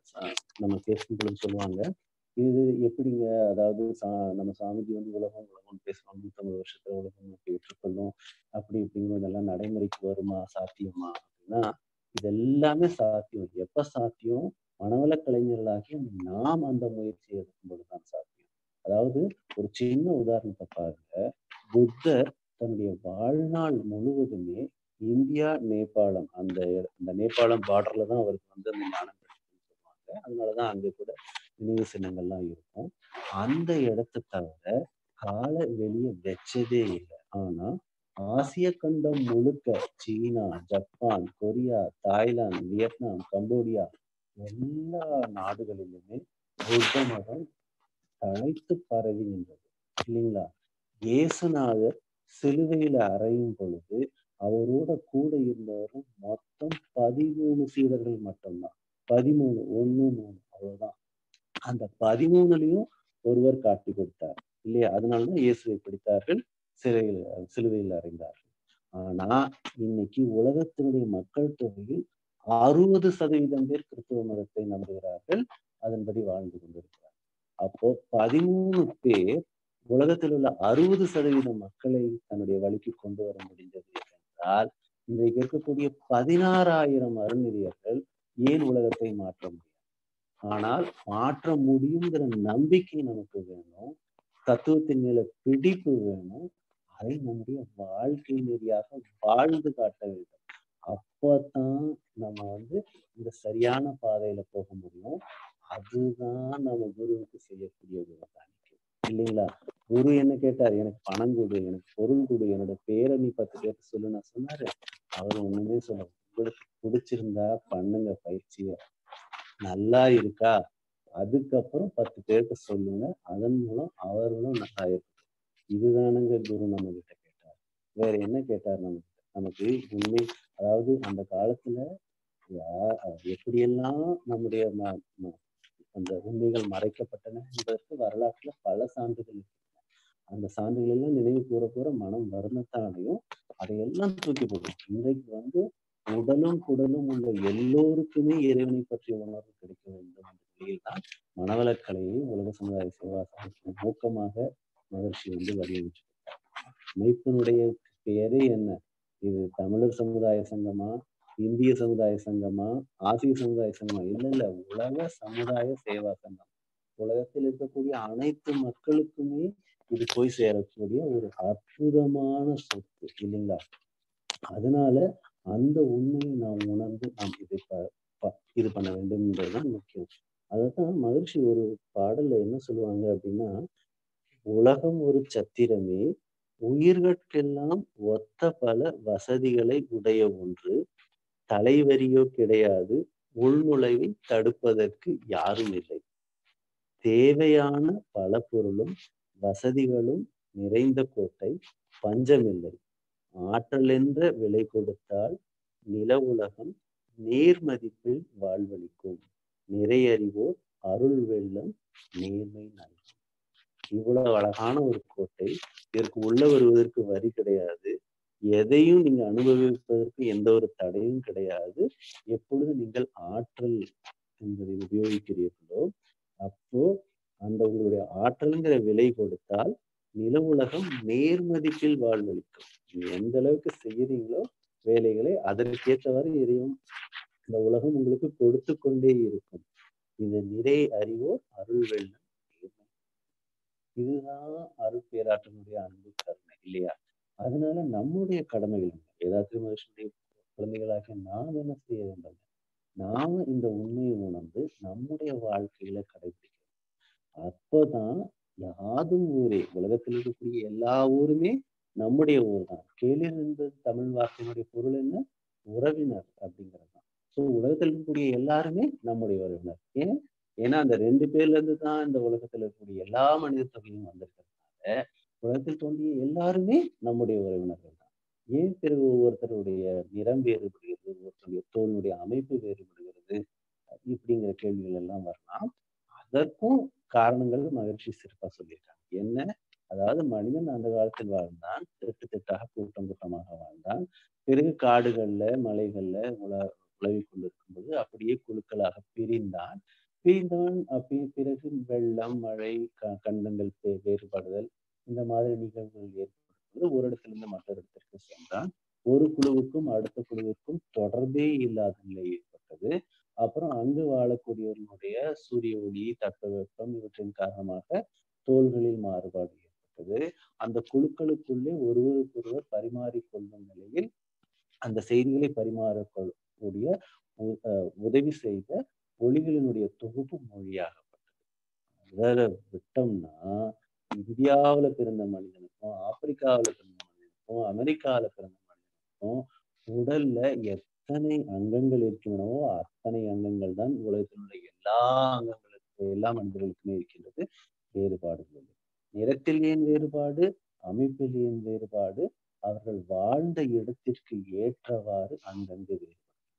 நம்ம பேசும் பொழுது சொல்லுவாங்க இது எப்படிங்க அதாவது சா நம்ம சாமிஜி வந்து உலகம் உலகம் பேசணும் நூற்றம்பது வருஷத்துல உலகம் ஏற்றுக்கொள்ளும் அப்படி இப்படிங்கிறதெல்லாம் நடைமுறைக்கு வருமா சாத்தியமா அப்படின்னா இது எல்லாமே சாத்தியம் எப்ப சாத்தியம் மனவள கலைஞர்களாகிய நாம் அந்த முயற்சியை எடுக்கும் பொழுதுதான் சாத்தியம் அதாவது ஒரு சின்ன உதாரணத்தை பாருங்க புத்தர் தன்னுடைய வாழ்நாள் முழுவதுமே இந்தியா நேபாளம் அந்த அந்த நேபாளம் பார்டர்ல தான் அவருக்கு வந்து அந்த ஞானம் கிடைக்கும்னு சொல்லுவாங்க அதனாலதான் அங்க கூட நினைவு சின்னங்கள்லாம் இருக்கும் அந்த இடத்த தவிர காலை வெளியே வச்சதே இல்லை ஆனா ஆசிய கண்டம் முழுக்க சீனா Japan Korea Thailand Vietnam Cambodia எல்லா நாடுகளிலுமே புத்த மதம் தழைத்து பரவி நின்றது இல்லைங்களா இயேசுநாதர் சிலுவையில அறையும் பொழுது அவரோட கூட இருந்தவரும் மொத்தம் பதிமூணு சீடர்கள் மட்டும்தான் பதிமூணு ஒண்ணு மூணு அவ்வளவுதான் அந்த பதிமூணுலயும் ஒருவர் காட்டி கொடுத்தார் இல்லையா அதனாலதான் இயேசுவை பிடித்தார்கள் சிறையில் சிலுவையில் அறைந்தார்கள் ஆனா இன்னைக்கு உலகத்தினுடைய மக்கள் தொகையில் அறுபது சதவீதம் பேர் கிறிஸ்துவ மதத்தை நம்புகிறார்கள் அதன்படி வாழ்ந்து கொண்டிருக்கிறார் அப்போ பதிமூணு பேர் உலகத்தில் உள்ள அறுபது சதவீத மக்களை தன்னுடைய வழிக்கு கொண்டு வர முடிந்தது என்றால் இன்றைக்கு இருக்கக்கூடிய பதினாறாயிரம் அருணிதியர்கள் ஏன் உலகத்தை மாற்ற முடியும் ஆனால் மாற்ற முடியுங்கிற நம்பிக்கை நமக்கு வேணும் தத்துவத்தின் மேல பிடிப்பு வேணும் அதை நம்முடைய வாழ்க்கை நெறியாக வாழ்ந்து காட்ட வேண்டும் அப்பதான் நம்ம வந்து இந்த சரியான பாதையில போக முடியும் அதுதான் நம்ம குருவுக்கு செய்யக்கூடிய ஒரு காணிக்கை இல்லைங்களா குரு என்ன கேட்டார் எனக்கு பணம் கொடு எனக்கு பொருள் கொடு என்னோட பேரை நீ பத்து பேருக்கு சொல்லு நான் சொன்னாரு அவர் ஒண்ணுமே சொல்ல உங்களுக்கு பிடிச்சிருந்தா பண்ணுங்க பயிற்சிய நல்லா இருக்கா அதுக்கப்புறம் பத்து பேருக்கு சொல்லுங்க அதன் மூலம் அவர்களும் நல்லா இருக்கும் இதுதானுங்க குரு நம்ம கிட்ட கேட்டார் வேற என்ன கேட்டார் நம்ம நமக்கு உண்மை அதாவது அந்த காலத்துல எப்படியெல்லாம் நம்முடைய அந்த உண்மைகள் மறைக்கப்பட்டன என்பதற்கு வரலாற்றுல பல சான்றுகள் இருக்கு அந்த சான்றுகள் எல்லாம் நினைவு கூற கூற மனம் வருணத்தாலையும் அதையெல்லாம் தூக்கி போடும் இன்றைக்கு வந்து உடலும் குடலும் உள்ள எல்லோருக்குமே இறைவனை பற்றிய உணர்வு கிடைக்க வேண்டும் என்ற நிலையில் தான் மனவளக்கலையை உலக சமுதாய சேவா நோக்கமாக மகிழ்ச்சி வந்து வடிவமைச்சிருக்கார் அமைப்பினுடைய பெயரே என்ன இது தமிழர் சமுதாய சங்கமா இந்திய சமுதாய சங்கமா ஆசிய சமுதாய சங்கமா இல்ல இல்ல உலக சமுதாய சேவா சங்கம் உலகத்தில் இருக்கக்கூடிய அனைத்து மக்களுக்குமே இது போய் சேரக்கூடிய ஒரு அற்புதமான சொத்து இல்லைங்களா அதனால அந்த உண்மையை நாம் உணர்ந்து நாம் இதை இது பண்ண வேண்டும்ன்றதுதான் முக்கியம் அதைத்தான் மகிழ்ச்சி ஒரு பாடல்ல என்ன சொல்லுவாங்க அப்படின்னா உலகம் ஒரு சத்திரமே உயிர்கட்கெல்லாம் ஒத்த பல வசதிகளை உடைய ஒன்று தலைவரியோ கிடையாது உள்நுழைவை தடுப்பதற்கு யாரும் இல்லை தேவையான பல பொருளும் வசதிகளும் நிறைந்த கோட்டை பஞ்சமில்லை ஆற்றல் என்ற விலை கொடுத்தால் நில உலகம் நேர்மதிப்பில் வாழ்வளிக்கும் நிறையறிவோர் அருள் வெள்ளம் நேர்மை நல்கும் இவ்வளவு அழகான ஒரு கோட்டை இதற்கு உள்ள வருவதற்கு வரி கிடையாது எதையும் நீங்க அனுபவிப்பதற்கு எந்த ஒரு தடையும் கிடையாது எப்பொழுது நீங்கள் ஆற்றல் என்பதை உபயோகிக்கிறீர்களோ அப்போ அந்த உங்களுடைய ஆற்றல்ங்கிற விலை கொடுத்தால் நில உலகம் நேர்மதிப்பில் வாழ்வளிக்கும் நீங்க எந்த அளவுக்கு செய்யறீங்களோ வேலைகளை அதற்கேற்றவாறு எதையும் இந்த உலகம் உங்களுக்கு கொடுத்து கொண்டே இருக்கும் இது நிறை அறிவோர் அருள் வெள்ளம் இதுதான் அருள் பேராற்றனுடைய அன்பு கருணை இல்லையா அதனால நம்முடைய கடமைகள் ஏதாச்சும் மனுஷனுடைய குழந்தைகளாக நாம் என்ன செய்ய வேண்டும் நாம இந்த உண்மையை உணர்ந்து நம்முடைய வாழ்க்கையில கடைபிடிக்கணும் அப்போதான் யாதும் ஊரே உலகத்தில் இருக்கக்கூடிய எல்லா ஊருமே நம்முடைய ஊர் தான் கேளிர் என்பது தமிழ் வார்த்தையினுடைய பொருள் என்ன உறவினர் அப்படிங்கிறது தான் ஸோ உலகத்தில் இருக்கக்கூடிய எல்லாருமே நம்முடைய உறவினர் ஏன் ஏன்னா அந்த ரெண்டு பேர்ல இருந்து தான் இந்த உலகத்துல இருக்கக்கூடிய எல்லா மனித தொகையும் வந்திருக்கிறதுனால உலகத்தில் தோன்றிய எல்லாருமே நம்முடைய உறவினர்கள் தான் ஏன் பிறகு ஒவ்வொருத்தருடைய நிறம் வேறுபடுகிறது ஒவ்வொருத்தருடைய தோலுடைய அமைப்பு வேறுபடுகிறது இப்படிங்கிற கேள்விகள் எல்லாம் வரலாம் அதற்கும் காரணங்கள் மகிழ்ச்சி சிறப்பா சொல்லியிருக்காங்க என்ன அதாவது மனிதன் அந்த காலத்தில் வாழ்ந்தான் திட்டு திட்டாக கூட்டம் கூட்டமாக வாழ்ந்தான் பிறகு காடுகள்ல மலைகள்ல உல உழவி கொண்டிருக்கும்போது அப்படியே குழுக்களாக பிரிந்தான் பிரிந்தவன் அப்படி பிறகு வெள்ளம் மழை க கண்டங்கள் வேறுபடுதல் இந்த மாதிரி நிகழ்வுகள் ஏற்படும்போது ஒரு இடத்துல இருந்து மற்றொரு இடத்திற்கு சென்றான் ஒரு குழுவுக்கும் அடுத்த குழுவிற்கும் தொடர்பே இல்லாத நிலை ஏற்பட்டது அப்புறம் அங்கு வாழக்கூடியவர்களுடைய சூரிய ஒளி தட்பவெப்பம் இவற்றின் காரணமாக தோள்களில் மாறுபாடு ஏற்பட்டது அந்த குழுக்களுக்குள்ளே ஒருவருக்கொருவர் பரிமாறிக்கொள்ளும் நிலையில் அந்த செய்திகளை பரிமாறக்கூடிய உதவி செய்த ஒளிகளினுடைய தொகுப்பு மொழியாகப்பட்டது வேற விட்டோம்னா இந்தியாவுல பிறந்த மனிதனுக்கும் ஆப்பிரிக்காவுல பிறந்த மனிதனுக்கும் அமெரிக்காவுல பிறந்த மனிதனுக்கும் உடல்ல எத்தனை அங்கங்கள் இருக்கின்றனவோ அத்தனை அங்கங்கள் தான் உலகத்தினுடைய எல்லா அங்கங்களுக்கும் எல்லா மனிதர்களுக்குமே இருக்கின்றது வேறுபாடுகள் நிறத்தில் ஏன் வேறுபாடு அமைப்பில் ஏன் வேறுபாடு அவர்கள் வாழ்ந்த இடத்திற்கு ஏற்றவாறு அங்கங்கு வேறுபாடு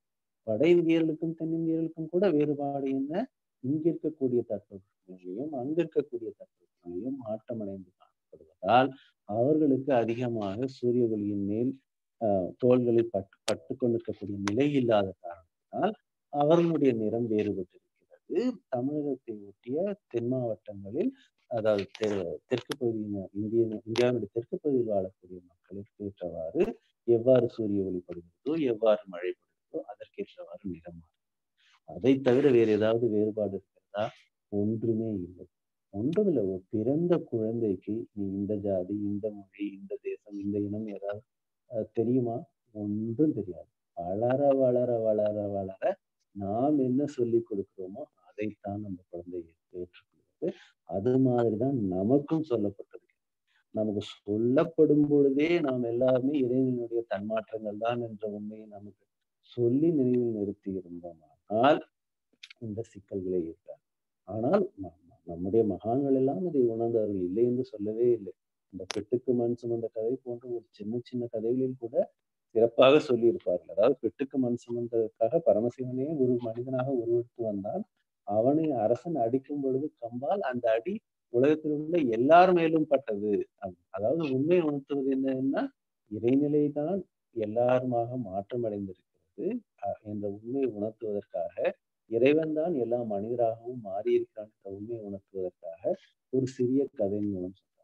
வட இந்தியர்களுக்கும் தென்னிந்தியர்களுக்கும் கூட வேறுபாடு என்ன இங்க இருக்கக்கூடிய தத்துவங்களையும் அங்க இருக்கக்கூடிய தத்துவங்களையும் மாற்றமடைந்து காணப்படுவதால் அவர்களுக்கு அதிகமாக சூரிய ஒளியின் மேல் ஆஹ் தோள்களில் பட்டு பட்டு கொண்டிருக்கக்கூடிய நிலை இல்லாத காரணத்தினால் அவர்களுடைய நிறம் வேறுபட்டு இருக்கிறது தமிழகத்தை ஒட்டிய தென் மாவட்டங்களில் அதாவது தெ தெற்கு பகுதியின் இந்திய இந்தியாவினுடைய தெற்கு பகுதியில் வாழக்கூடிய மக்களுக்கு ஏற்றவாறு எவ்வாறு சூரிய ஒளி படுகிறதோ எவ்வாறு மழை படுகிறதோ அதற்கேற்றவாறு நிறம் மாறும் அதை தவிர வேறு ஏதாவது வேறுபாடு இருக்கிறதா ஒன்றுமே இல்லை ஒன்றும் இல்லை ஒரு பிறந்த குழந்தைக்கு நீ இந்த ஜாதி இந்த மொழி இந்த தேசம் இந்த இனம் ஏதாவது தெரியுமா ஒன்றும் தெரியாது வளர வளர வளர வளர நாம் என்ன சொல்லி கொடுக்கிறோமோ அதைத்தான் அந்த குழந்தை ஏற்றுக்கொள்வது அது மாதிரிதான் நமக்கும் சொல்லப்பட்டது நமக்கு சொல்லப்படும் பொழுதே நாம் எல்லாருமே இறைவனுடைய தன்மாற்றங்கள் தான் என்ற உண்மையை நமக்கு சொல்லி நினைவில் நிறுத்தி இருந்தோமானால் இந்த சிக்கல்களே இருக்காது ஆனால் நம்முடைய மகான்கள் எல்லாம் இதை உணர்ந்தார்கள் இல்லை என்று சொல்லவே இல்லை இந்த பெட்டுக்கு மண் சுமந்த கதை போன்ற ஒரு சின்ன சின்ன கதைகளில் கூட சிறப்பாக சொல்லி இருப்பார்கள் அதாவது பெட்டுக்கு மண் சுமந்ததற்காக பரமசிவனே ஒரு மனிதனாக உருவெடுத்து வந்தான் அவனை அரசன் அடிக்கும் பொழுது கம்பால் அந்த அடி உலகத்தில் உள்ள எல்லார் மேலும் பட்டது அதாவது உண்மை உணர்த்துவது என்னன்னா இறைநிலை தான் எல்லாருமாக மாற்றம் அடைந்திருக்கிறது என்ற உண்மையை உணர்த்துவதற்காக இறைவன் தான் எல்லா மனிதராகவும் மாறியிருக்கிறான் என்ற உண்மையை உணர்த்துவதற்காக ஒரு சிறிய கதையின் மூலம் சொல்றார்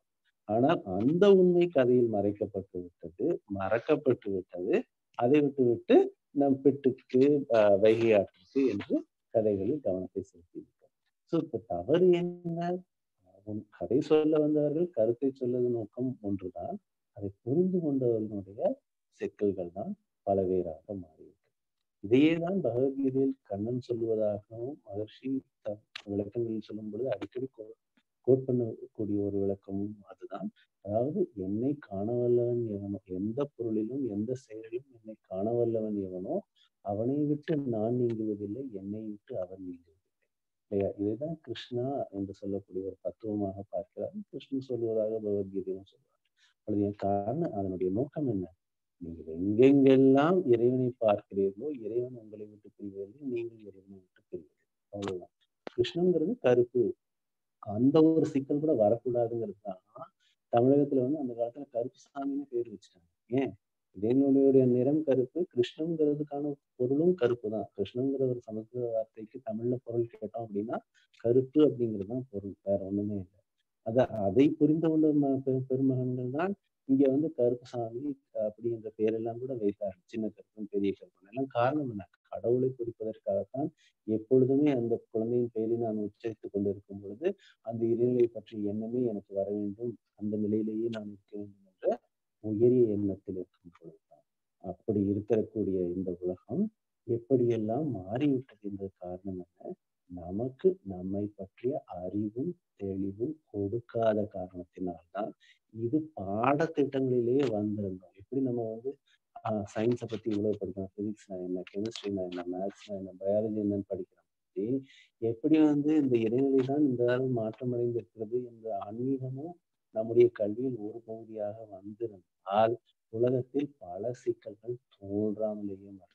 ஆனால் அந்த உண்மை கதையில் மறைக்கப்பட்டு விட்டது மறக்கப்பட்டு விட்டது அதை விட்டு விட்டு நம் பெட்டுக்கு ஆஹ் வைகை ஆற்றுக்கு என்று கதைகளில் கவனத்தை செலுத்தியிருக்கோம் ஸோ இப்ப தவறு என்ன உன் கதை சொல்ல வந்தவர்கள் கருத்தை சொல்வது நோக்கம் ஒன்றுதான் அதை புரிந்து கொண்டவர்களுடைய சிக்கல்கள் தான் பலவேறாக மாறிவிட்டது இதையே தான் பகவத்கீதையில் கண்ணன் சொல்லுவதாகவும் மகர்ஷி த- விளக்கங்களில் சொல்லும் பொழுது அடிக்கடி கோட் பண்ணக்கூடிய ஒரு விளக்கமும் அதுதான் அதாவது என்னை காணவல்லவன் எவனோ எந்த பொருளிலும் எந்த செயலிலும் என்னை காணவல்லவன் எவனோ அவனை விட்டு நான் நீங்குவதில்லை என்னை விட்டு அவன் நீங்குவதில்லை இல்லையா இதுதான் கிருஷ்ணா என்று சொல்லக்கூடிய ஒரு தத்துவமாக பார்க்கிறார் கிருஷ்ணன் சொல்வதாக பகவத்கீதையும் சொல்வார் அது என் காரணம் அதனுடைய நோக்கம் என்ன நீங்கள் எங்கெங்கெல்லாம் இறைவனை பார்க்கிறீர்களோ இறைவன் உங்களை விட்டு பிரிவதில்லை நீங்கள் இறைவனை விட்டு பிரிவதில்லை அவ்வளவுதான் கிருஷ்ணங்கிறது கருப்பு அந்த ஒரு சிக்கல் கூட வரக்கூடாதுங்கிறது தான் தமிழகத்துல வந்து அந்த காலத்துல கருப்பு சாமின்னு பேர் வச்சுட்டாங்க ஏன் இதனுடைய நிறம் கருப்பு கிருஷ்ணங்கிறதுக்கான பொருளும் கருப்பு தான் கிருஷ்ணங்கிற ஒரு சமஸ்கிருத வார்த்தைக்கு தமிழ்ல பொருள் கேட்டோம் அப்படின்னா கருப்பு அப்படிங்கிறது தான் பொருள் வேற ஒண்ணுமே இல்லை அத அதை புரிந்து கொண்ட ம- பெரு- பெருமகன்கள் தான் இங்க வந்து கருப்புசாமி அப்படிங்கிற பேரெல்லாம் கூட வைத்தார் சின்ன கருப்பன் பெரிய கருப்பன் எல்லாம் காரணம் என்ன கடவுளை குறிப்பதற்காகத்தான் எப்பொழுதுமே அந்த குழந்தையின் பெயரை நான் உச்சரித்துக் கொண்டிருக்கும் பொழுது அந்த இறைநிலை பற்றிய எண்ணமே எனக்கு வர வேண்டும் அந்த நிலையிலேயே நான் இருக்க வேண்டும் என்ற உயரிய எண்ணத்தில் இருக்கும் பொழுதுதான் அப்படி இருக்கக்கூடிய இந்த உலகம் எப்படியெல்லாம் மாறிவிட்டது என்பது காரணம் என்ன நமக்கு நம்மை பற்றிய அறிவும் தெளிவும் கொடுக்காத காரணத்தினால்தான் இது பாடத்திட்டங்களிலேயே வந்திருந்தோம் எப்படி நம்ம வந்து சயின்ஸை பத்தி இவ்வளவு படிக்கிறோம் பிசிக்ஸ்னா என்ன கெமிஸ்ட்ரினா என்ன மேத்ஸ்னா என்ன பயாலஜி என்னன்னு படிக்கிறோம் பத்தி எப்படி வந்து இந்த இடைநிலை தான் இந்த காலம் மாற்றமடைந்து இருக்கிறது என்ற ஆன்மீகமும் நம்முடைய கல்வியில் ஒரு பகுதியாக வந்திருந்தால் உலகத்தில் பல சிக்கல்கள் தோன்றாமலேயே மறையும்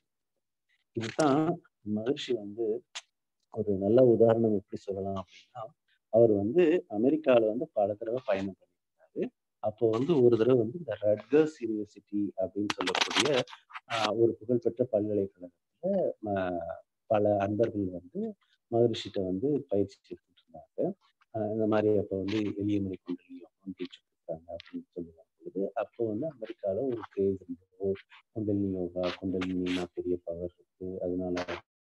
இதுதான் மகர்ஷி வந்து ஒரு நல்ல உதாரணம் எப்படி சொல்லலாம் அப்படின்னா அவர் வந்து அமெரிக்கால வந்து பல தடவை பயணம் பண்ணியிருந்தாரு அப்போ வந்து ஒரு தடவை வந்து இந்த ரட்கர்ஸ் யூனிவர்சிட்டி அப்படின்னு சொல்லக்கூடிய ஆஹ், ஒரு புகழ்பெற்ற பல்கலைக்கழகத்துல ஆஹ், பல அன்பர்கள் வந்து மகரிஷிட்ட வந்து பயிற்சி எடுத்துட்டு இருந்தாங்க ஆஹ், இந்த மாதிரி அப்போ வந்து எளிய முறை குண்டலியும் டீச்சர் கொடுத்தாங்க அப்படின்னு சொல்லுவாங்க பொழுது அப்போ வந்து அமெரிக்கால ஒரு கிரேஸ் இருந்தது குண்டலினி யோகா குண்டலினா பெரிய பவர் இருக்கு அதனால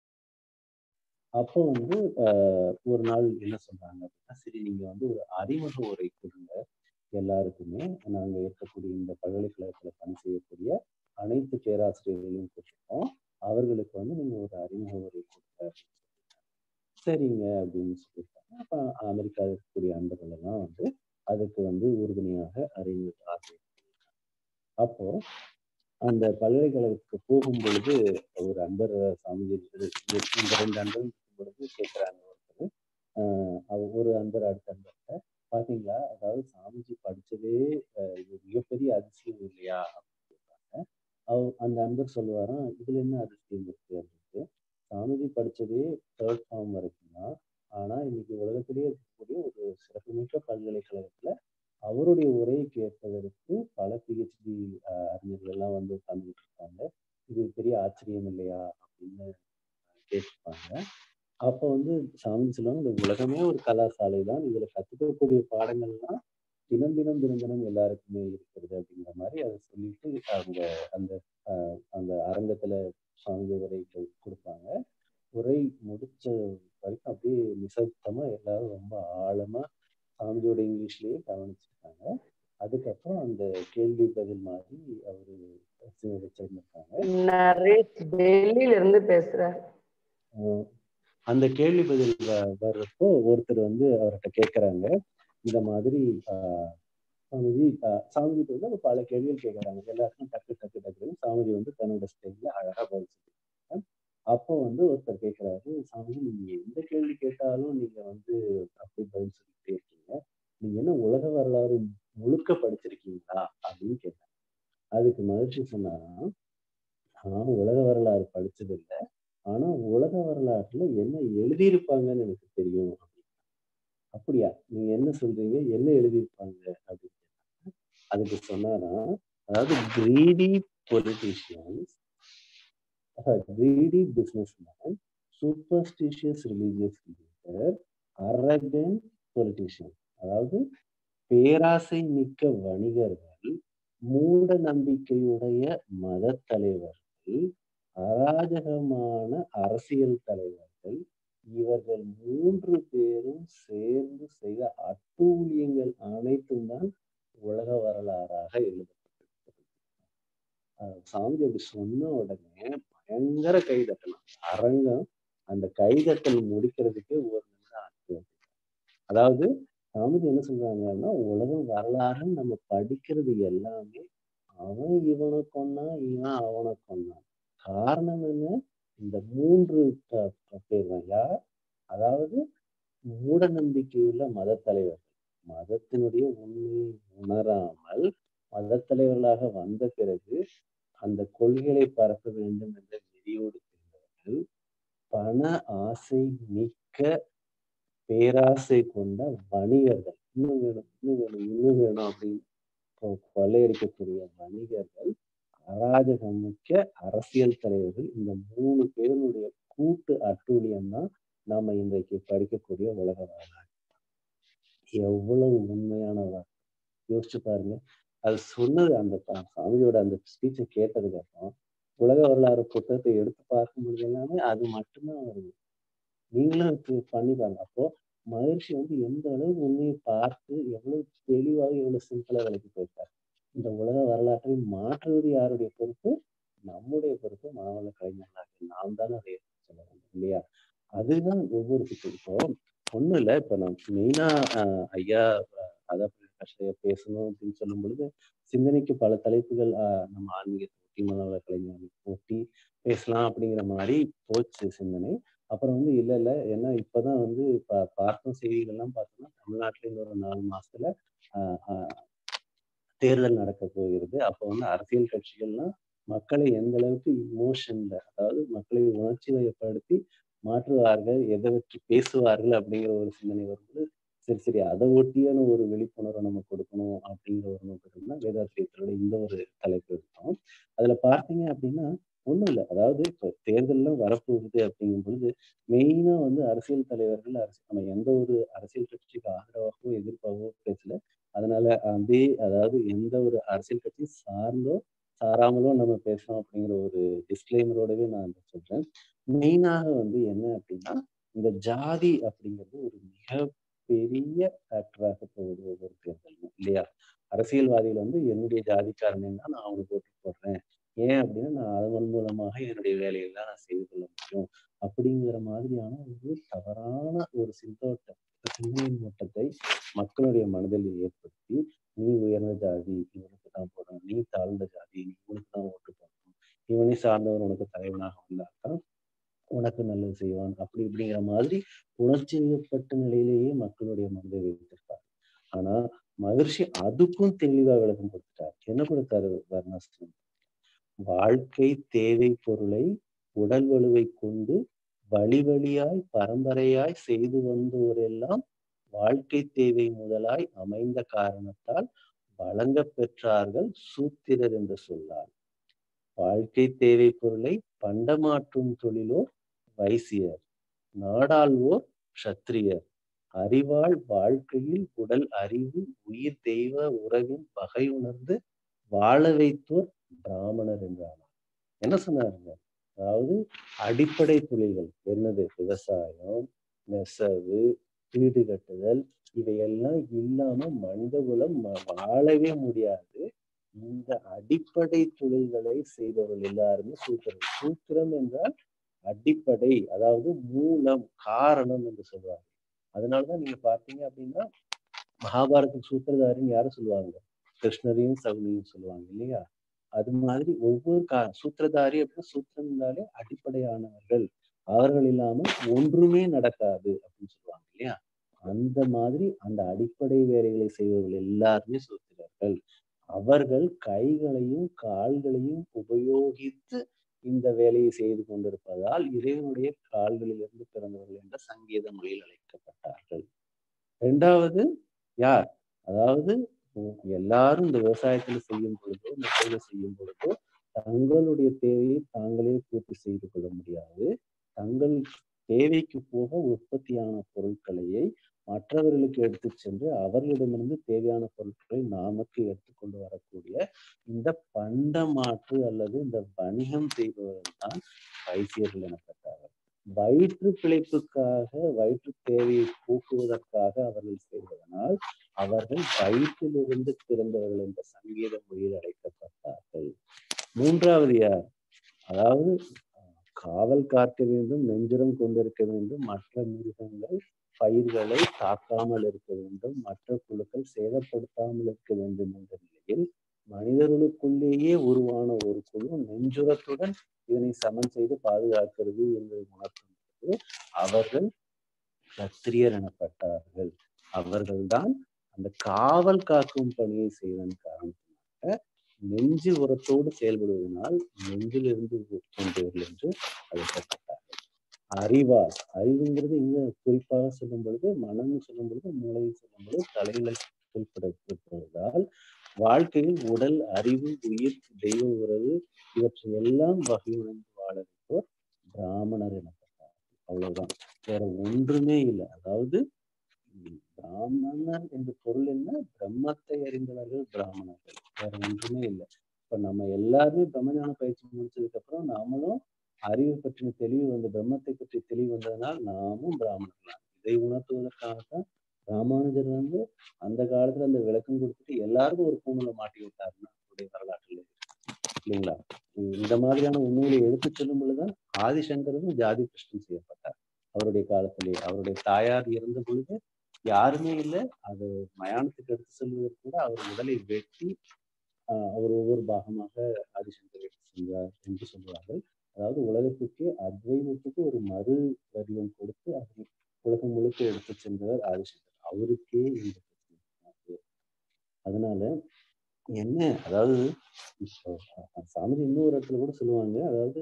அப்போ வந்து ஆஹ், ஒரு நாள் என்ன சொல்றாங்க அப்படின்னா சரி நீங்க வந்து ஒரு அறிமுக உரை கொடுங்க எல்லாருக்குமே நாங்க இருக்கக்கூடிய இந்த பல்கலைக்கழகத்துல பணி செய்யக்கூடிய அனைத்து பேராசிரியர்களையும் கூட்டிருக்கோம் அவர்களுக்கு வந்து நீங்க ஒரு அறிமுக உரை கொடுங்க அப்படின்னு சொல்லிட்டாங்க சரிங்க அப்படின்னு சொல்லியிருக்காங்க அப்ப அமெரிக்காவில் இருக்கக்கூடிய அன்பர்கள் எல்லாம் வந்து அதுக்கு வந்து உறுதுணையாக அறிஞர் ஆசிரியர் அப்போ அந்த பல்கலைக்கழகத்துக்கு போகும் பொழுது ஒரு அன்பர் சாமிஜி இந்த ரெண்டு அன்பர் இருக்கும் பொழுது கேட்கிறாங்க ஒருத்தர் ஆஹ் அவ- ஒரு அன்பர் அடுத்த அன்பர்கிட்ட பாத்தீங்களா அதாவது சாமிஜி படிச்சதே ஆஹ் இது மிகப்பெரிய அதிசயம் இல்லையா அப்படின்னு கேட்பாங்க அவ அந்த அன்பர் சொல்லுவாராம் இதுல என்ன அதிசயம் இருக்கு அப்படின்ட்டு சாமிஜி படிச்சதே தேர்ட் ஃபார்ம் வரைக்கும் தான் ஆனா இன்னைக்கு உலகத்திலேயே இருக்கக்கூடிய ஒரு சிறப்புமிக்க பல்கலைக்கழகத்துல அவருடைய உரையை கேட்பதற்கு பல பிஹெச்டி அறிஞர்கள் எல்லாம் வந்து உட்கார்ந்துட்டு இருக்காங்க இது பெரிய ஆச்சரியம் இல்லையா அப்படின்னு கேட்டிருப்பாங்க அப்போ வந்து சாமி சொல்லுவாங்க இந்த உலகமே ஒரு கலாசாலை தான் இதுல கத்துக்கக்கூடிய பாடங்கள்லாம் தினம் தினம் தினம் தினம் எல்லாருக்குமே இருக்கிறது அப்படிங்கிற மாதிரி அதை சொல்லிட்டு அவங்க அந்த ஆஹ் அந்த அரங்கத்துல சாமி உரை கொ- கொடுப்பாங்க உரை முடிச்ச வரைக்கும் அப்படியே நிசப்தமா எல்லாரும் ரொம்ப ஆழமா சாமியோட இங்கிலீஷ்லயே கவனிச்சிருக்காங்க அதுக்கப்புறம் அந்த கேள்வி பதில் மாதிரி அவரு வச்சிருந்திருக்காங்க நரேஷ் டெல்லியில இருந்து பேசுறாரு ஆஹ் அந்த கேள்வி பதில் வ- வர்றப்போ ஒருத்தர் வந்து அவர்கிட்ட கேட்கறாங்க இந்த மாதிரி ஆஹ் சாமிஜி ஆஹ் சாமிஜி வந்து பல கேள்விகள் கேட்கறாங்க எல்லாருக்கும் டக்கு டக்கு டக்குன்னு சாமிஜி வந்து தன்னோட ஸ்டைல்ல அழகா பதில் சொல்லியிருக்காங்க அப்போ வந்து ஒருத்தர் கேட்கிறாரு சாமிஜி நீங்க எந்த கேள்வி கேட்டாலும் நீங்க வந்து அப்படி பதில் சொல்லிட்டே இருக்கீங்க நீங்க என்ன உலக வரலாறு முழுக்க படிச்சிருக்கீங்களா அப்படின்னு கேட்டாங்க அதுக்கு மகிழ்ச்சி சொன்னாரா நான் உலக வரலாறு படிச்சது இல்லை ஆனா உலக வரலாற்றுல என்ன எழுதியிருப்பாங்கன்னு எனக்கு தெரியும் அப்படின்னு. அப்படியா நீங்க என்ன சொல்றீங்க என்ன எழுதியிருப்பாங்க அப்படின்னு கேட்டாங்க. அதுக்கு சொன்னாரா அதாவது greedy politicians greedy businessman, superstitious religious leader, arrogant politician. அதாவது பேராசை மிக்க வணிகர்கள் மூட நம்பிக்கையுடைய மத தலைவர்கள் அராஜகமான அரசியல் தலைவர்கள் இவர்கள் மூன்று பேரும் சேர்ந்து செய்த அட்டூழியங்கள் அனைத்தும் தான் உலக வரலாறாக எழுதப்பட்டிருக்கிறது சாமி அப்படி சொன்ன உடனே பயங்கர கைதட்டலாம் அரங்கம் அந்த கைதட்டல் முடிக்கிறதுக்கே ஒரு நிமிடம் ஆச்சு அதாவது சாமிஜி என்ன சொல்றாங்கன்னா உலகம் வரலாறுன்னு நம்ம படிக்கிறது எல்லாமே அவன் இவனை கொன்னான் இவன் அவனை கொன்னான் காரணம் என்ன இந்த மூன்று பேர் தான் யார் அதாவது மூட நம்பிக்கையுள்ள மத தலைவர்கள் மதத்தினுடைய உண்மையை உணராமல் மத தலைவர்களாக வந்த பிறகு அந்த கொள்கைகளை பரப்ப வேண்டும் என்ற நெறியோடு இருந்தவர்கள் பண ஆசை மிக்க பேராசை கொண்ட வணிகர்கள் இன்னும் வேணும் இன்னும் வேணும் இன்னும் வேணும் அப்படின்னு கொள்ளையடிக்கக்கூடிய வணிகர்கள் அராஜகம் மிக்க அரசியல் தலைவர்கள் இந்த மூணு பேருடைய கூட்டு அட்டூழியம் தான் நாம இன்றைக்கு படிக்கக்கூடிய உலக வரலாறு எவ்வளவு உண்மையான வார்த்தை யோசிச்சு பாருங்க அது சொன்னது அந்த சாமியோட அந்த ஸ்பீச்சை கேட்டதுக்கு அப்புறம் உலக வரலாறு புத்தகத்தை எடுத்து பார்க்கும்போது எல்லாமே அது மட்டும்தான் வருது நீங்களும் பண்ணி பாருங்க அப்போ மகிழ்ச்சி வந்து எந்த அளவு உண்மையை பார்த்து எவ்வளவு தெளிவாக எவ்வளவு சிம்பிளா விலைக்கு போயிருக்காரு இந்த உலக வரலாற்றை மாற்றுவது யாருடைய பொறுப்பு நம்முடைய பொறுப்பு மாணவ கலைஞர்களாக நாம் தானே அதை சொல்ல வேண்டும் இல்லையா அதுதான் ஒவ்வொரு இப்போ ஒண்ணும் இல்லை இப்ப நான் மெயினா ஐயா அதான் கஷ்டைய பேசணும் அப்படின்னு சொல்லும் பொழுது சிந்தனைக்கு பல தலைப்புகள் நம்ம ஆன்மீகத்தை ஒட்டி மாணவ கலைஞர்களை ஒட்டி பேசலாம் அப்படிங்கிற மாதிரி போச்சு சிந்தனை அப்புறம் வந்து இல்ல இல்ல ஏன்னா இப்பதான் வந்து இப்ப பார்க்கும் செய்திகள்லாம் பார்த்தோம்னா தமிழ்நாட்டுல இன்னொரு நாலு மாசத்துல ஆஹ் தேர்தல் நடக்க போகிறது அப்போ வந்து அரசியல் கட்சிகள்லாம் மக்களை எந்த அளவுக்கு இமோஷன்ல அதாவது மக்களை உணர்ச்சி வயப்படுத்தி மாற்றுவார்கள் எதை வச்சு பேசுவார்கள் அப்படிங்கிற ஒரு சிந்தனை வரும்போது சரி சரி அதை ஒட்டியான ஒரு விழிப்புணர்வை நம்ம கொடுக்கணும் அப்படிங்கிற ஒரு நோக்கத்தில் தான் வேதாத்திரியத்தோட இந்த ஒரு தலைப்பு எடுத்தோம் அதுல பார்த்தீங்க அப்படின்னா ஒண்ணும் இல்லை அதாவது இப்போ தேர்தல்லாம் வரப்போகுது அப்படிங்கும் பொழுது மெயினா வந்து அரசியல் தலைவர்கள் அரசியல் நம்ம எந்த ஒரு அரசியல் கட்சிக்கு ஆதரவாகவோ எதிர்ப்பாகவோ பேசல அதனால அதே அதாவது எந்த ஒரு அரசியல் கட்சி சார்ந்தோ சாராமலோ நம்ம பேசணும் அப்படிங்கிற ஒரு டிஸ்கிளைமரோடவே நான் சொல்றேன் மெயினாக வந்து என்ன அப்படின்னா இந்த ஜாதி அப்படிங்கிறது ஒரு மிக பெரிய ஃபேக்டராக போகுது ஒவ்வொரு தேர்தலும் இல்லையா அரசியல்வாதிகள் வந்து என்னுடைய ஜாதிக்காரன் தான் நான் அவனுக்கு ஓட்டு போடுறேன் ஏன் அப்படின்னா நான் அதன் மூலமாக என்னுடைய வேலையெல்லாம் நான் செய்து கொள்ள முடியும் அப்படிங்கிற மாதிரியான ஒரு தவறான ஒரு சிந்தோட்டம் சிந்தனையின் ஓட்டத்தை மக்களுடைய மனதில் ஏற்படுத்தி நீ உயர்ந்த ஜாதி இவனுக்கு தான் போடணும் நீ தாழ்ந்த ஜாதி நீ இவனுக்கு தான் ஓட்டு போடணும் இவனை சார்ந்தவன் உனக்கு தலைவனாக வந்தால்தான் உனக்கு நல்லது செய்வான் அப்படி இப்படிங்கிற மாதிரி உணர்ச்சியப்பட்ட நிலையிலேயே மக்களுடைய மனதை வைத்திருப்பார் ஆனா மகிழ்ச்சி அதுக்கும் தெளிவா விளக்கம் கொடுத்துட்டார் என்ன கொடுத்தாரு வர்ணாசிரம் வாழ்க்கை தேவை பொருளை உடல் வலுவை கொண்டு வழி வழியாய் பரம்பரையாய் செய்து வந்தோரெல்லாம் வாழ்க்கை தேவை முதலாய் அமைந்த காரணத்தால் வழங்க பெற்றார்கள் சூத்திரர் என்று சொல்லார் வாழ்க்கை தேவை பொருளை பண்டமாற்றும் தொழிலோர் வைசியர் நாடாள்வோர் க்ஷத்திரியர் அறிவாள் வாழ்க்கையில் உடல் அறிவு உயிர் தெய்வ உறவின் பகை உணர்ந்து வாழ வைத்தோர் பிராமணர் என்றானார் என்ன சொன்னாருங்க அதாவது அடிப்படை தொழில்கள் என்னது விவசாயம் நெசவு வீடு கட்டுதல் இவையெல்லாம் இல்லாம மனித குலம் வாழவே முடியாது இந்த அடிப்படை தொழில்களை செய்தவர்கள் எல்லாருமே சூத்திரம் சூத்திரம் என்றால் அடிப்படை அதாவது மூலம் காரணம் என்று சொல்லுவாங்க அதனாலதான் நீங்க பார்த்தீங்க அப்படின்னா மகாபாரத சூத்திரதாரின்னு யாரும் சொல்லுவாங்க கிருஷ்ணரையும் சகுனியும் சொல்லுவாங்க இல்லையா அது மாதிரி ஒவ்வொரு கா சூத்திரதாரி அப்படின்னா சூத்திரம் இருந்தாலே அடிப்படையானவர்கள் அவர்கள் இல்லாம ஒன்றுமே நடக்காது அப்படின்னு சொல்லுவாங்க இல்லையா அந்த மாதிரி அந்த அடிப்படை வேலைகளை செய்பவர்கள் எல்லாருமே சூத்திரர்கள் அவர்கள் கைகளையும் கால்களையும் உபயோகித்து இந்த வேலையை செய்து கொண்டிருப்பதால் இறைவனுடைய கால்களிலிருந்து பிறந்தவர்கள் என்ற சங்கீத மொழியில் அழைக்கப்பட்டார்கள் இரண்டாவது யார் அதாவது எல்லாரும் இந்த விவசாயத்துல செய்யும் பொழுதோ நெற்களை செய்யும் பொழுதோ தங்களுடைய தேவையை தாங்களே பூர்த்தி செய்து கொள்ள முடியாது தங்கள் தேவைக்கு போக உற்பத்தியான பொருட்களையே மற்றவர்களுக்கு எடுத்து சென்று அவர்களிடமிருந்து தேவையான பொருட்களை நமக்கு எடுத்துக்கொண்டு வரக்கூடிய இந்த பண்டமாற்று அல்லது இந்த வணிகம் செய்பவர்கள் தான் வைசியர்கள் எனப்பட்டார்கள் வயிற்று பிழைப்புக்காக வயிற்று தேவையை போக்குவதற்காக அவர்கள் செய்வதனால் அவர்கள் வயிற்றிலிருந்து பிறந்தவர்கள் என்ற சங்கீத மொழியில் அழைக்கப்பட்டார்கள் மூன்றாவது யார் அதாவது காவல் காக்க வேண்டும் நெஞ்சுரம் கொண்டிருக்க வேண்டும் மற்ற மிருகங்கள் பயிர்களை தாக்காமல் இருக்க வேண்டும் மற்ற குழுக்கள் சேதப்படுத்தாமல் இருக்க வேண்டும் என்ற நிலையில் மனிதர்களுக்குள்ளேயே உருவான ஒரு குழு நெஞ்சுரத்துடன் இதனை சமன் செய்து பாதுகாக்கிறது என்பதை உணர்த்தும் அவர்கள் கத்திரியர் எனப்பட்டார்கள் அவர்கள்தான் அந்த காவல் காக்கும் பணியை செய்வதன் காரணத்தினாக நெஞ்சு உரத்தோடு செயல்படுவதனால் நெஞ்சிலிருந்து தோன்றியவர்கள் என்று அழைக்கப்பட்டார்கள் அறிவார் அறிவுங்கிறது இங்க குறிப்பாக சொல்லும் பொழுது மனம்னு சொல்லும் பொழுது மூளைன்னு சொல்லும் பொழுது தலையில குறிப்பிடப்படுவதால் வாழ்க்கையில் உடல் அறிவு உயிர் தெய்வ உறவு இவற்றை எல்லாம் வகையுணர்ந்து வாழ வைப்போர் பிராமணர் எனப்பட்டார் அவ்வளவுதான் வேற ஒன்றுமே இல்லை அதாவது பிராமணர் என்ற பொருள் என்ன பிரம்மத்தை அறிந்தவர்கள் பிராமணர்கள் வேற ஒன்றுமே இல்லை இப்ப நம்ம எல்லாருமே பிரம்மஞான பயிற்சி முடிச்சதுக்கு அப்புறம் நாமளும் அறிவு பற்றின தெளிவு வந்து பிரம்மத்தை பற்றி தெளிவு வந்ததனால் நாமும் பிராமணர்கள் இதை உணர்த்துவதற்காகத்தான் ராமானுஜர் வந்து அந்த காலத்துல அந்த விளக்கம் கொடுத்துட்டு எல்லாருக்கும் ஒரு பூமியில மாட்டி விட்டாருன்னா அவருடைய வரலாற்றுல இல்லைங்களா இந்த மாதிரியான உண்மைகளை எடுத்து சொல்லும் பொழுதுதான் ஆதிசங்கரும் ஜாதி பிரஷ்டம் செய்யப்பட்டார் அவருடைய காலத்திலேயே அவருடைய தாயார் இறந்த பொழுது யாருமே இல்லை அது மயானத்துக்கு எடுத்து செல்வதற்கு கூட அவர் உடலை வெட்டி அவர் ஒவ்வொரு பாகமாக ஆதிசங்கர் எடுத்து சென்றார் என்று சொல்வார்கள் அதாவது உலகத்துக்கு அத்வைதத்துக்கு ஒரு மறு வடிவம் கொடுத்து அதை உலகம் முழுக்க எடுத்து சென்றவர் ஆதிசங்கர் அவருக்கே இந்த அதனால என்ன அதாவது சாமிஜி இன்னொரு இடத்துல கூட சொல்லுவாங்க அதாவது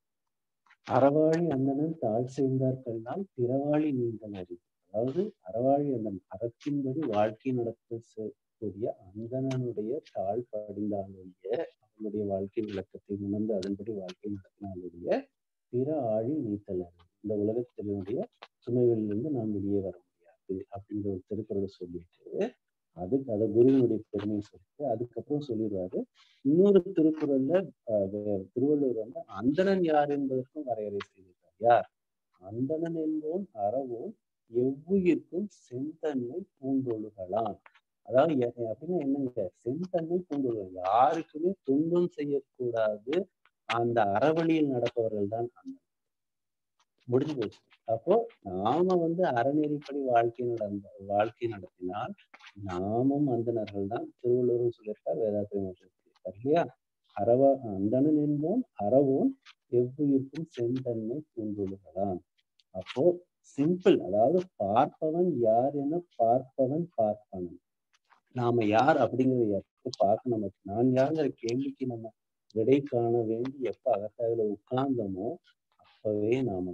அறவாழி அந்தனன் தாழ் செய்தார்கள்னால் பிறவாழி நீங்கள் அறிவு அதாவது அறவாழி அந்த அறத்தின்படி வாழ்க்கை நடத்தக்கூடிய அந்தணனுடைய தாழ் படிந்தாலுடைய அவனுடைய வாழ்க்கை விளக்கத்தை உணர்ந்து அதன்படி வாழ்க்கை நடத்தினாலுடைய பிற ஆழி நீத்தல் இந்த உலகத்தினுடைய சுமைகளிலிருந்து நாம் வெளியே வர முடியாது அப்படின்ற ஒரு திருக்குறளை சொல்லிட்டு அதுக்கு அதை குருவினுடைய பெருமையை சொல்லிட்டு அதுக்கப்புறம் சொல்லிடுவாரு இன்னொரு திருக்குறள்ல திருவள்ளுவர் வந்து அந்தணன் யார் என்பதற்கும் வரையறை செய்திருக்கார் யார் அந்தணன் என்போன் அறவோன் எவ்வுயிர்க்கும் செந்தன்மை பூண்டொழுகலாம் அதாவது அப்படின்னா என்னங்க செந்தன்மை பூண்டொழுகலாம் யாருக்குமே துன்பம் செய்யக்கூடாது அந்த அறவழியில் நடப்பவர்கள் தான் அந்த முடிஞ்சு போச்சு அப்போ நாம வந்து அறநெறிப்படி வாழ்க்கை நடந்த வாழ்க்கை நடத்தினால் நாமும் அந்தனர்கள் தான் திருவள்ளுவரும் சொல்லியிருக்கார் வேதாத்திரி சொல்லியிருக்கார் இல்லையா அறவா அந்தணன் என்போம் அறவோன் எவ்வுயிர்க்கும் செந்தன்மை பூண்டுழுகலாம் அப்போ சிம்பிள் அதாவது பார்ப்பவன் யார் என பார்ப்பவன் பார்ப்பனன் நாம யார் அப்படிங்கிறத எப்ப பார்க்கணும் நான் யாருங்கிற கேள்விக்கு நம்ம விடை காண வேண்டி எப்ப அகத்தாவில உட்கார்ந்தோமோ அப்பவே நாம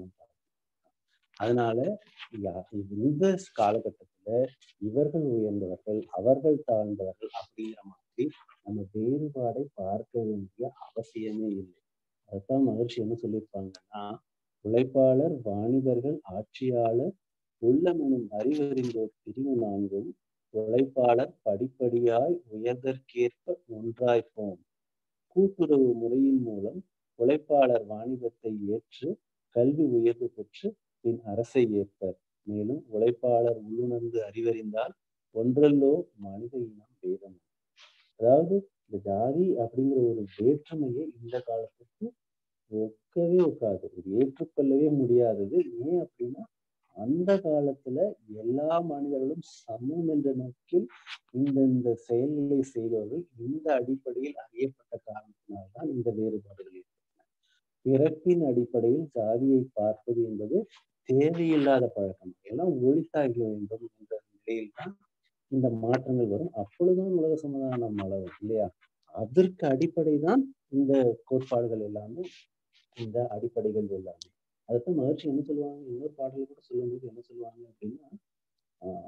அதனால இந்த காலகட்டத்துல இவர்கள் உயர்ந்தவர்கள் அவர்கள் தாழ்ந்தவர்கள் அப்படிங்கிற மாதிரி நம்ம வேறுபாடை பார்க்க வேண்டிய அவசியமே இல்லை அதுதான் மகிழ்ச்சி என்ன சொல்லியிருப்பாங்கன்னா உழைப்பாளர் வாணிபர்கள் ஆட்சியாளர் உள்ளமெனும் அறிவறிந்தோர் பிரிவு நான்கும் உழைப்பாளர் படிப்படியாய் உயர்தற்கேற்ப ஒன்றாய்ப்போம் கூட்டுறவு முறையின் மூலம் உழைப்பாளர் வாணிபத்தை ஏற்று கல்வி உயர்வு பெற்று பின் அரசை ஏற்பர் மேலும் உழைப்பாளர் உள்ளுணர்ந்து அறிவறிந்தால் ஒன்றல்லோ மனித இனம் வேதம் அதாவது இந்த ஜாதி அப்படிங்கிற ஒரு வேற்றுமையை இந்த காலத்துக்கு ஒக்கவே ஒக்காது ஏற்றுக்கொள்ளவே முடியாதது ஏன் அப்படின்னா அந்த காலத்துல எல்லா மனிதர்களும் சமம் என்ற நோக்கில் இந்த இந்த செயல்களை செய்தவர்கள் இந்த அடிப்படையில் அறியப்பட்ட காரணத்தினால்தான் இந்த வேறுபாடுகள் ஏற்பட்டன பிறப்பின் அடிப்படையில் ஜாதியை பார்ப்பது என்பது தேவையில்லாத பழக்கம் எல்லாம் ஒழித்தாக வேண்டும் என்ற நிலையில் தான் இந்த மாற்றங்கள் வரும் அப்பொழுதுதான் உலக சமாதானம் மலரும் இல்லையா அதற்கு அடிப்படை தான் இந்த கோட்பாடுகள் எல்லாமே இந்த அடிப்படைகள் எல்லாமே அதைத்தான் மகிழ்ச்சி என்ன சொல்லுவாங்க இன்னொரு பாடல் கூட சொல்லும்போது என்ன சொல்லுவாங்க அப்படின்னா ஆஹ்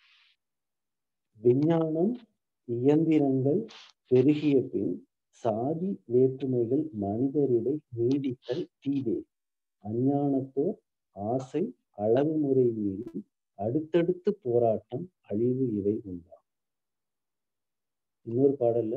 விஞ்ஞானம் இயந்திரங்கள் பெருகிய பின் சாதி வேற்றுமைகள் மனிதரிடை நீடித்தல் தீதே அஞ்ஞானத்தோர் ஆசை அளவு முறை மீறி அடுத்தடுத்து போராட்டம் அழிவு இவை உண்டா இன்னொரு பாடல்ல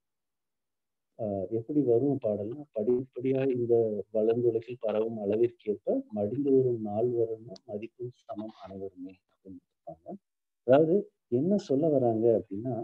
ஆஹ் எப்படி வரும் பாடல்னா படிப்படியா இந்த வளர்ந்துலகில் பரவும் அளவிற்கேற்ப மடிந்து வரும் நாள் வரும் மதிப்பும் சமம் அனைவருமே அப்படின்னு இருப்பாங்க அதாவது என்ன சொல்ல வராங்க அப்படின்னா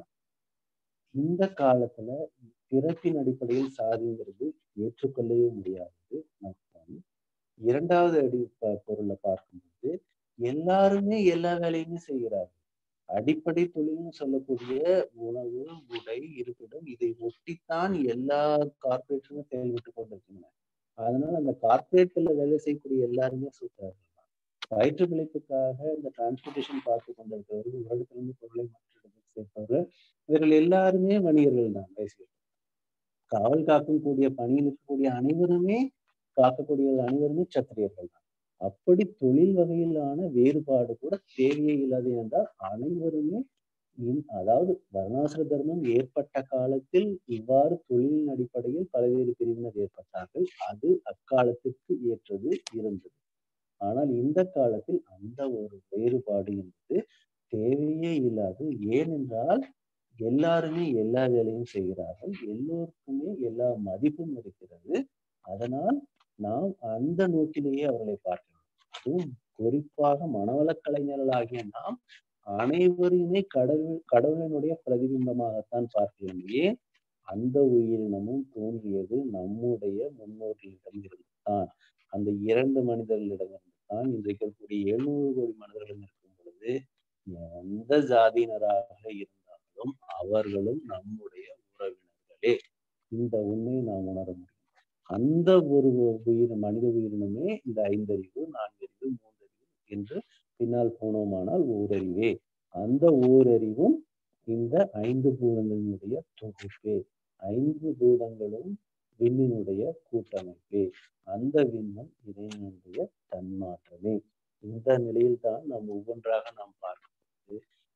இந்த காலத்துல பிறப்பின் அடிப்படையில் சாதிங்கிறது ஏற்றுக்கொள்ளவே முடியாதது நமக்கு இரண்டாவது அடி பொருளை பார்க்கும்போது எல்லாருமே எல்லா வேலையுமே செய்கிறார்கள் அடிப்படை தொழில்னு சொல்லக்கூடிய உணவு உடை இருப்பிடம் இதை ஒட்டித்தான் எல்லா கார்பரேட்டுமே செயல்பட்டு கொண்டிருக்கின்றன அதனால அந்த கார்பரேட்ல வேலை செய்யக்கூடிய எல்லாருமே சூத்தார்கள் வயிற்று பிழைப்புக்காக இந்த டிரான்ஸ்போர்டேஷன் பார்த்து கொண்டிருக்கிறவர்கள் வருடத்திலிருந்து பொருளை மற்ற இடத்துக்கு சேர்ப்பவர்கள் இவர்கள் எல்லாருமே வணிகர்கள் தான் வயசில் காவல் காக்கும் கூடிய பணியில் இருக்கக்கூடிய அனைவருமே காக்கக்கூடிய அனைவருமே சத்திரியர்கள் தான் அப்படி தொழில் வகையிலான வேறுபாடு கூட தேவையே இல்லாது என்றால் அனைவருமே அதாவது வர்ணாசிர தர்மம் ஏற்பட்ட காலத்தில் இவ்வாறு தொழிலின் அடிப்படையில் பல்வேறு பிரிவினர் ஏற்பட்டார்கள் அது அக்காலத்திற்கு ஏற்றது இருந்தது ஆனால் இந்த காலத்தில் அந்த ஒரு வேறுபாடு என்பது தேவையே இல்லாது ஏனென்றால் எல்லாருமே எல்லா வேலையும் செய்கிறார்கள் எல்லோருக்குமே எல்லா மதிப்பும் இருக்கிறது அதனால் நாம் அந்த நோக்கிலேயே அவர்களை பார்க்க அதுவும் குறிப்பாக மனவள கலைஞர்களாகிய நாம் அனைவரையுமே கடவுள் கடவுளினுடைய பிரதிபிம்பமாகத்தான் பார்க்கிறோம் ஏன் அந்த உயிரினமும் தோன்றியது நம்முடைய முன்னோர்களிடம் இருந்துதான் அந்த இரண்டு மனிதர்களிடமிருந்து தான் இன்றைக்கு இருக்கக்கூடிய எழுநூறு கோடி மனிதர்கள் இருக்கும் பொழுது எந்த ஜாதியினராக இருந்தாலும் அவர்களும் நம்முடைய உறவினர்களே இந்த உண்மையை நாம் உணர முடியும் அந்த ஒரு உயிர் மனித உயிரினமே இந்த ஐந்தறிவு நான்கறிவு மூன்றறிவு என்று பின்னால் போனோமானால் ஓரறிவே அந்த ஓரறிவும் இந்த ஐந்து பூதங்களினுடைய தொகுப்பே ஐந்து பூதங்களும் விண்ணினுடைய கூட்டமைப்பே அந்த விண்ணம் இறைவனுடைய தன்மாற்றமே இந்த நிலையில் தான் நாம் ஒவ்வொன்றாக நாம் பார்க்கும்போது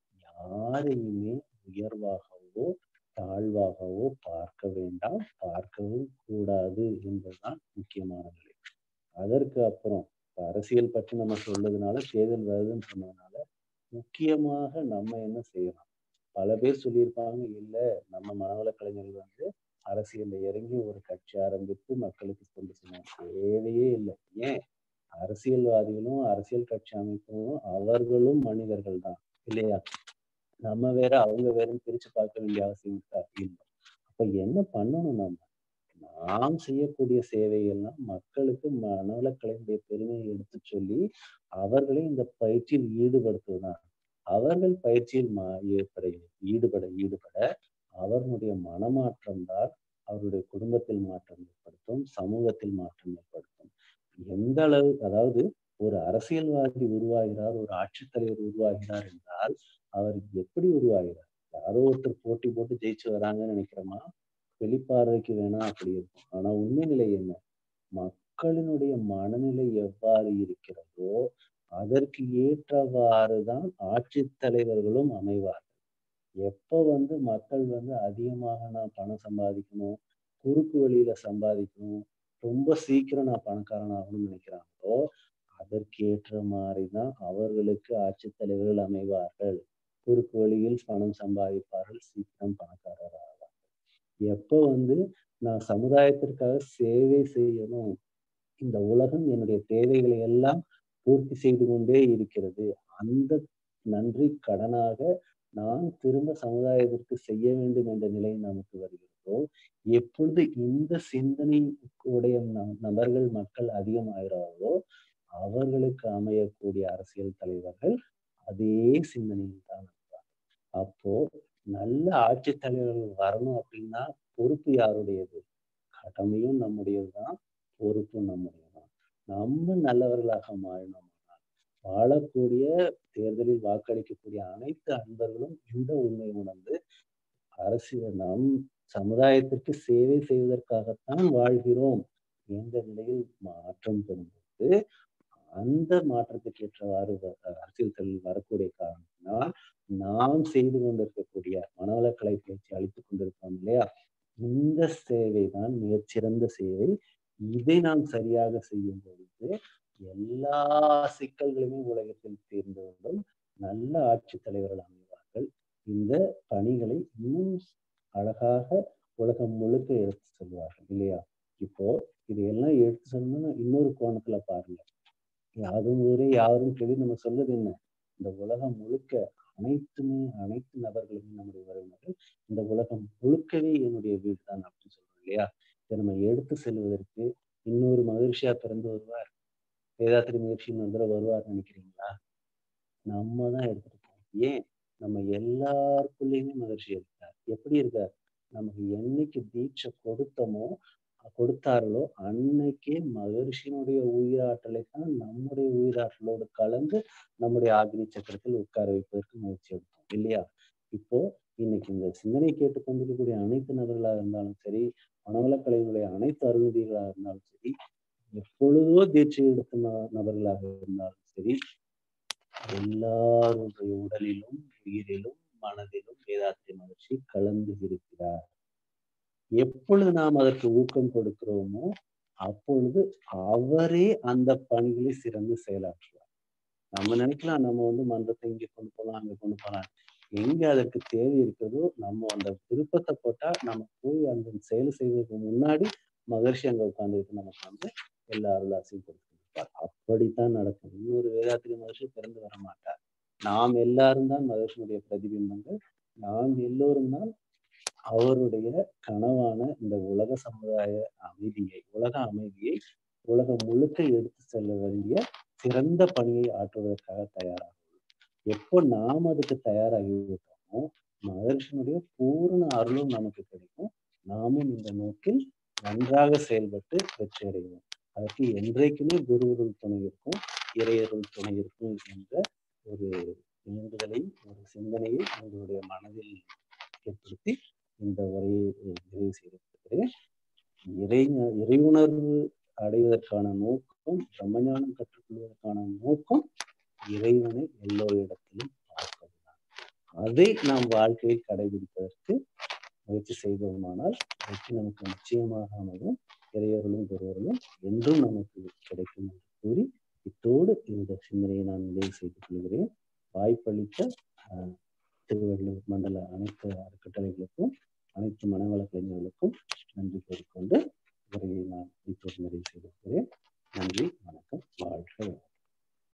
யாரையுமே உயர்வாகவோ தாழ்வாகவோ பார்க்க வேண்டாம் பார்க்கவும் கூடாது என்பதுதான் முக்கியமான நிலை அதற்கு அப்புறம் அரசியல் பற்றி நம்ம சொல்றதுனால தேர்தல் வருதுன்னு சொன்னதுனால முக்கியமாக நம்ம என்ன செய்யலாம் பல பேர் சொல்லியிருப்பாங்க இல்ல நம்ம மனவள கலைஞர்கள் வந்து அரசியல்ல இறங்கி ஒரு கட்சி ஆரம்பித்து மக்களுக்கு கொண்டு செல்லும் தேவையே இல்லை ஏன் அரசியல்வாதிகளும் அரசியல் கட்சி அமைப்பும் அவர்களும் மனிதர்கள் தான் இல்லையா நம்ம வேற அவங்க வேறன்னு பிரிச்சு பார்க்க வேண்டிய அவசியம் இருக்கா இல்லை அப்ப என்ன பண்ணணும் நம்ம நாம் செய்யக்கூடிய சேவைகள்லாம் மக்களுக்கு மனவளக்கலையுடைய பெருமையை எடுத்து சொல்லி அவர்களை இந்த பயிற்சியில் ஈடுபடுத்துவதுதான் அவர்கள் பயிற்சியில் மா ஏற்பட ஈடுபட ஈடுபட அவர்களுடைய மனமாற்றம் தான் அவருடைய குடும்பத்தில் மாற்றம் ஏற்படுத்தும் சமூகத்தில் மாற்றம் ஏற்படுத்தும் எந்த அளவு அதாவது ஒரு அரசியல்வாதி உருவாகிறார் ஒரு ஆட்சித்தலைவர் உருவாகிறார் என்றால் அவர் எப்படி உருவாகிறார் யாரோ ஒருத்தர் போட்டி போட்டு ஜெயிச்சு வராங்கன்னு நினைக்கிறோமா வெளிப்பார்வைக்கு வேணா அப்படி இருக்கும் ஆனா உண்மை நிலை என்ன மக்களினுடைய மனநிலை எவ்வாறு இருக்கிறதோ அதற்கு ஏற்றவாறுதான் ஆட்சி தலைவர்களும் அமைவார்கள் எப்ப வந்து மக்கள் வந்து அதிகமாக நான் பணம் சம்பாதிக்கணும் குறுக்கு வழியில சம்பாதிக்கணும் ரொம்ப சீக்கிரம் நான் பணக்காரன் ஆகணும்னு நினைக்கிறாங்களோ அதற்கேற்ற மாதிரிதான் அவர்களுக்கு ஆட்சி தலைவர்கள் அமைவார்கள் குறுக்கு வழியில் பணம் சம்பாதிப்பார்கள் சீக்கிரம் பணக்காரர் ஆவார்கள் எப்போ வந்து நான் சமுதாயத்திற்காக சேவை செய்யணும் இந்த உலகம் என்னுடைய தேவைகளை எல்லாம் பூர்த்தி செய்து கொண்டே இருக்கிறது அந்த நன்றி கடனாக நான் திரும்ப சமுதாயத்திற்கு செய்ய வேண்டும் என்ற நிலை நமக்கு வருகிறதோ எப்பொழுது இந்த சிந்தனை உடைய நபர்கள் மக்கள் அதிகமாகிறார்களோ அவர்களுக்கு அமையக்கூடிய அரசியல் தலைவர்கள் அதே சிந்தனையில் தான் இருப்பாங்க அப்போ நல்ல ஆட்சி தலைவர்கள் வரணும் அப்படின்னா பொறுப்பு யாருடையது கடமையும் நம்முடையதுதான் பொறுப்பும் நம்முடையதுதான் நம்ம நல்லவர்களாக மாறினோம் வாழக்கூடிய தேர்தலில் வாக்களிக்கக்கூடிய அனைத்து அன்பர்களும் இந்த உண்மை உணர்ந்து அரசியல் நம் சமுதாயத்திற்கு சேவை செய்வதற்காகத்தான் வாழ்கிறோம் என்ற நிலையில் மாற்றம் பெறும்போது அந்த மாற்றத்துக்கு ஏற்றவாறு அரசியல் தொழில் வரக்கூடிய காரணத்தினால் நாம் செய்து கொண்டிருக்கக்கூடிய மனவளக்கலை பயிற்சி அளித்துக் கொண்டிருக்கோம் இல்லையா இந்த சேவை தான் மிகச்சிறந்த சேவை இதை நாம் சரியாக செய்யும் பொழுது எல்லா சிக்கல்களுமே உலகத்தில் தீர்ந்து கொண்டும் நல்ல ஆட்சி தலைவர்கள் அமைவார்கள் இந்த பணிகளை இன்னும் அழகாக உலகம் முழுக்க எடுத்து செல்வார்கள் இல்லையா இப்போ இதையெல்லாம் எடுத்து சொல்லணும்னா இன்னொரு கோணத்துல பாருங்க யாரும் ஊரே யாரும் கேள்வி நம்ம சொல்றது என்ன இந்த உலகம் முழுக்க அனைத்துமே அனைத்து நபர்களுமே நம்முடைய உறவினர்கள் இந்த உலகம் முழுக்கவே என்னுடைய வீடு தான் அப்படின்னு சொல்றோம் இல்லையா இதை நம்ம எடுத்து செல்வதற்கு இன்னொரு மகிழ்ச்சியா பிறந்து வருவார் வேதாத்திரி மகிழ்ச்சி இன்னொரு தடவை வருவார் நினைக்கிறீங்களா நம்ம தான் எடுத்துட்டு போவோம் ஏன் நம்ம எல்லாருக்குள்ளேயுமே மகிழ்ச்சி இருக்கார் எப்படி இருக்கார் நமக்கு என்னைக்கு தீட்சை கொடுத்தோமோ கொடுத்தார்களோ அன்னைக்கே மகர்ஷியினுடைய உயிராற்றலை தான் நம்முடைய உயிராற்றலோடு கலந்து நம்முடைய ஆக்னி சக்கரத்தில் உட்கார வைப்பதற்கு முயற்சி எடுத்தோம் இல்லையா இப்போ இன்னைக்கு இந்த சிந்தனை கேட்டுக்கொண்டிருக்கக்கூடிய அனைத்து நபர்களாக இருந்தாலும் சரி மனவளக்கலையினுடைய அனைத்து அருள்நிதிகளாக இருந்தாலும் சரி எப்பொழுதோ தீட்சை எடுத்த நபர்களாக இருந்தாலும் சரி எல்லாருடைய உடலிலும் உயிரிலும் மனதிலும் வேதாத்திரி மகிழ்ச்சி கலந்து இருக்கிறார் எப்பொழுது நாம் அதற்கு ஊக்கம் கொடுக்கிறோமோ அப்பொழுது அவரே அந்த பணிகளை சிறந்து செயலாற்றுவார் நம்ம நினைக்கலாம் நம்ம வந்து மன்றத்தை இங்க கொண்டு போகலாம் அங்க கொண்டு போகலாம் எங்க அதற்கு தேவை இருக்கிறதோ நம்ம அந்த விருப்பத்தை போட்டா நம்ம போய் அந்த செயல் செய்வதற்கு முன்னாடி மகர்ஷி அங்க உட்கார்ந்துட்டு நமக்கு வந்து எல்லா அருளாசையும் கொடுத்துருப்பார் அப்படித்தான் நடக்கும் இன்னொரு வேதாத்திரி மகர்ஷி பிறந்து வர மாட்டார் நாம் எல்லாரும் தான் மகர்ஷியுடைய பிரதிபிம்பங்கள் நாம் எல்லோரும் தான் அவருடைய கனவான இந்த உலக சமுதாய அமைதியை உலக அமைதியை உலகம் முழுக்க எடுத்து செல்ல வேண்டிய சிறந்த பணியை ஆற்றுவதற்காக தயாராகும் எப்போ நாம் அதுக்கு தயாராகி விட்டோமோ மகர்ஷினுடைய பூர்ண அருளும் நமக்கு கிடைக்கும் நாமும் இந்த நோக்கில் நன்றாக செயல்பட்டு வெற்றி அடைவோம் அதற்கு என்றைக்குமே குருவருள் துணை இருக்கும் இறையருள் துணை இருக்கும் என்ற ஒரு வேண்டுதலை ஒரு சிந்தனையை உங்களுடைய மனதில் ஏற்படுத்தி இந்த உரையை நிறைவு செய்திருக்கிறேன் இறை இறையுணர்வு அடைவதற்கான நோக்கம் பிரம்மஞானம் கற்றுக்கொள்வதற்கான நோக்கம் இறைவனை எல்லோரிடத்திலும் பார்ப்பதுதான் அதை நாம் வாழ்க்கையில் கடைபிடிப்பதற்கு முயற்சி செய்தோமானால் வெற்றி நமக்கு நிச்சயமாக அமையும் இறையவர்களும் குருவர்களும் என்றும் நமக்கு கிடைக்கும் என்று கூறி இத்தோடு இந்த சிந்தனையை நான் நிறைவு செய்து கொள்கிறேன் வாய்ப்பளித்த திருவள்ளூர் மண்டல அனைத்து அறக்கட்டளைகளுக்கும் அனைத்து மனவள கலைஞர்களுக்கும் நன்றி கூறிக்கொண்டு உரையை நான் இப்போது நிறைவு செய்திருக்கிறேன் நன்றி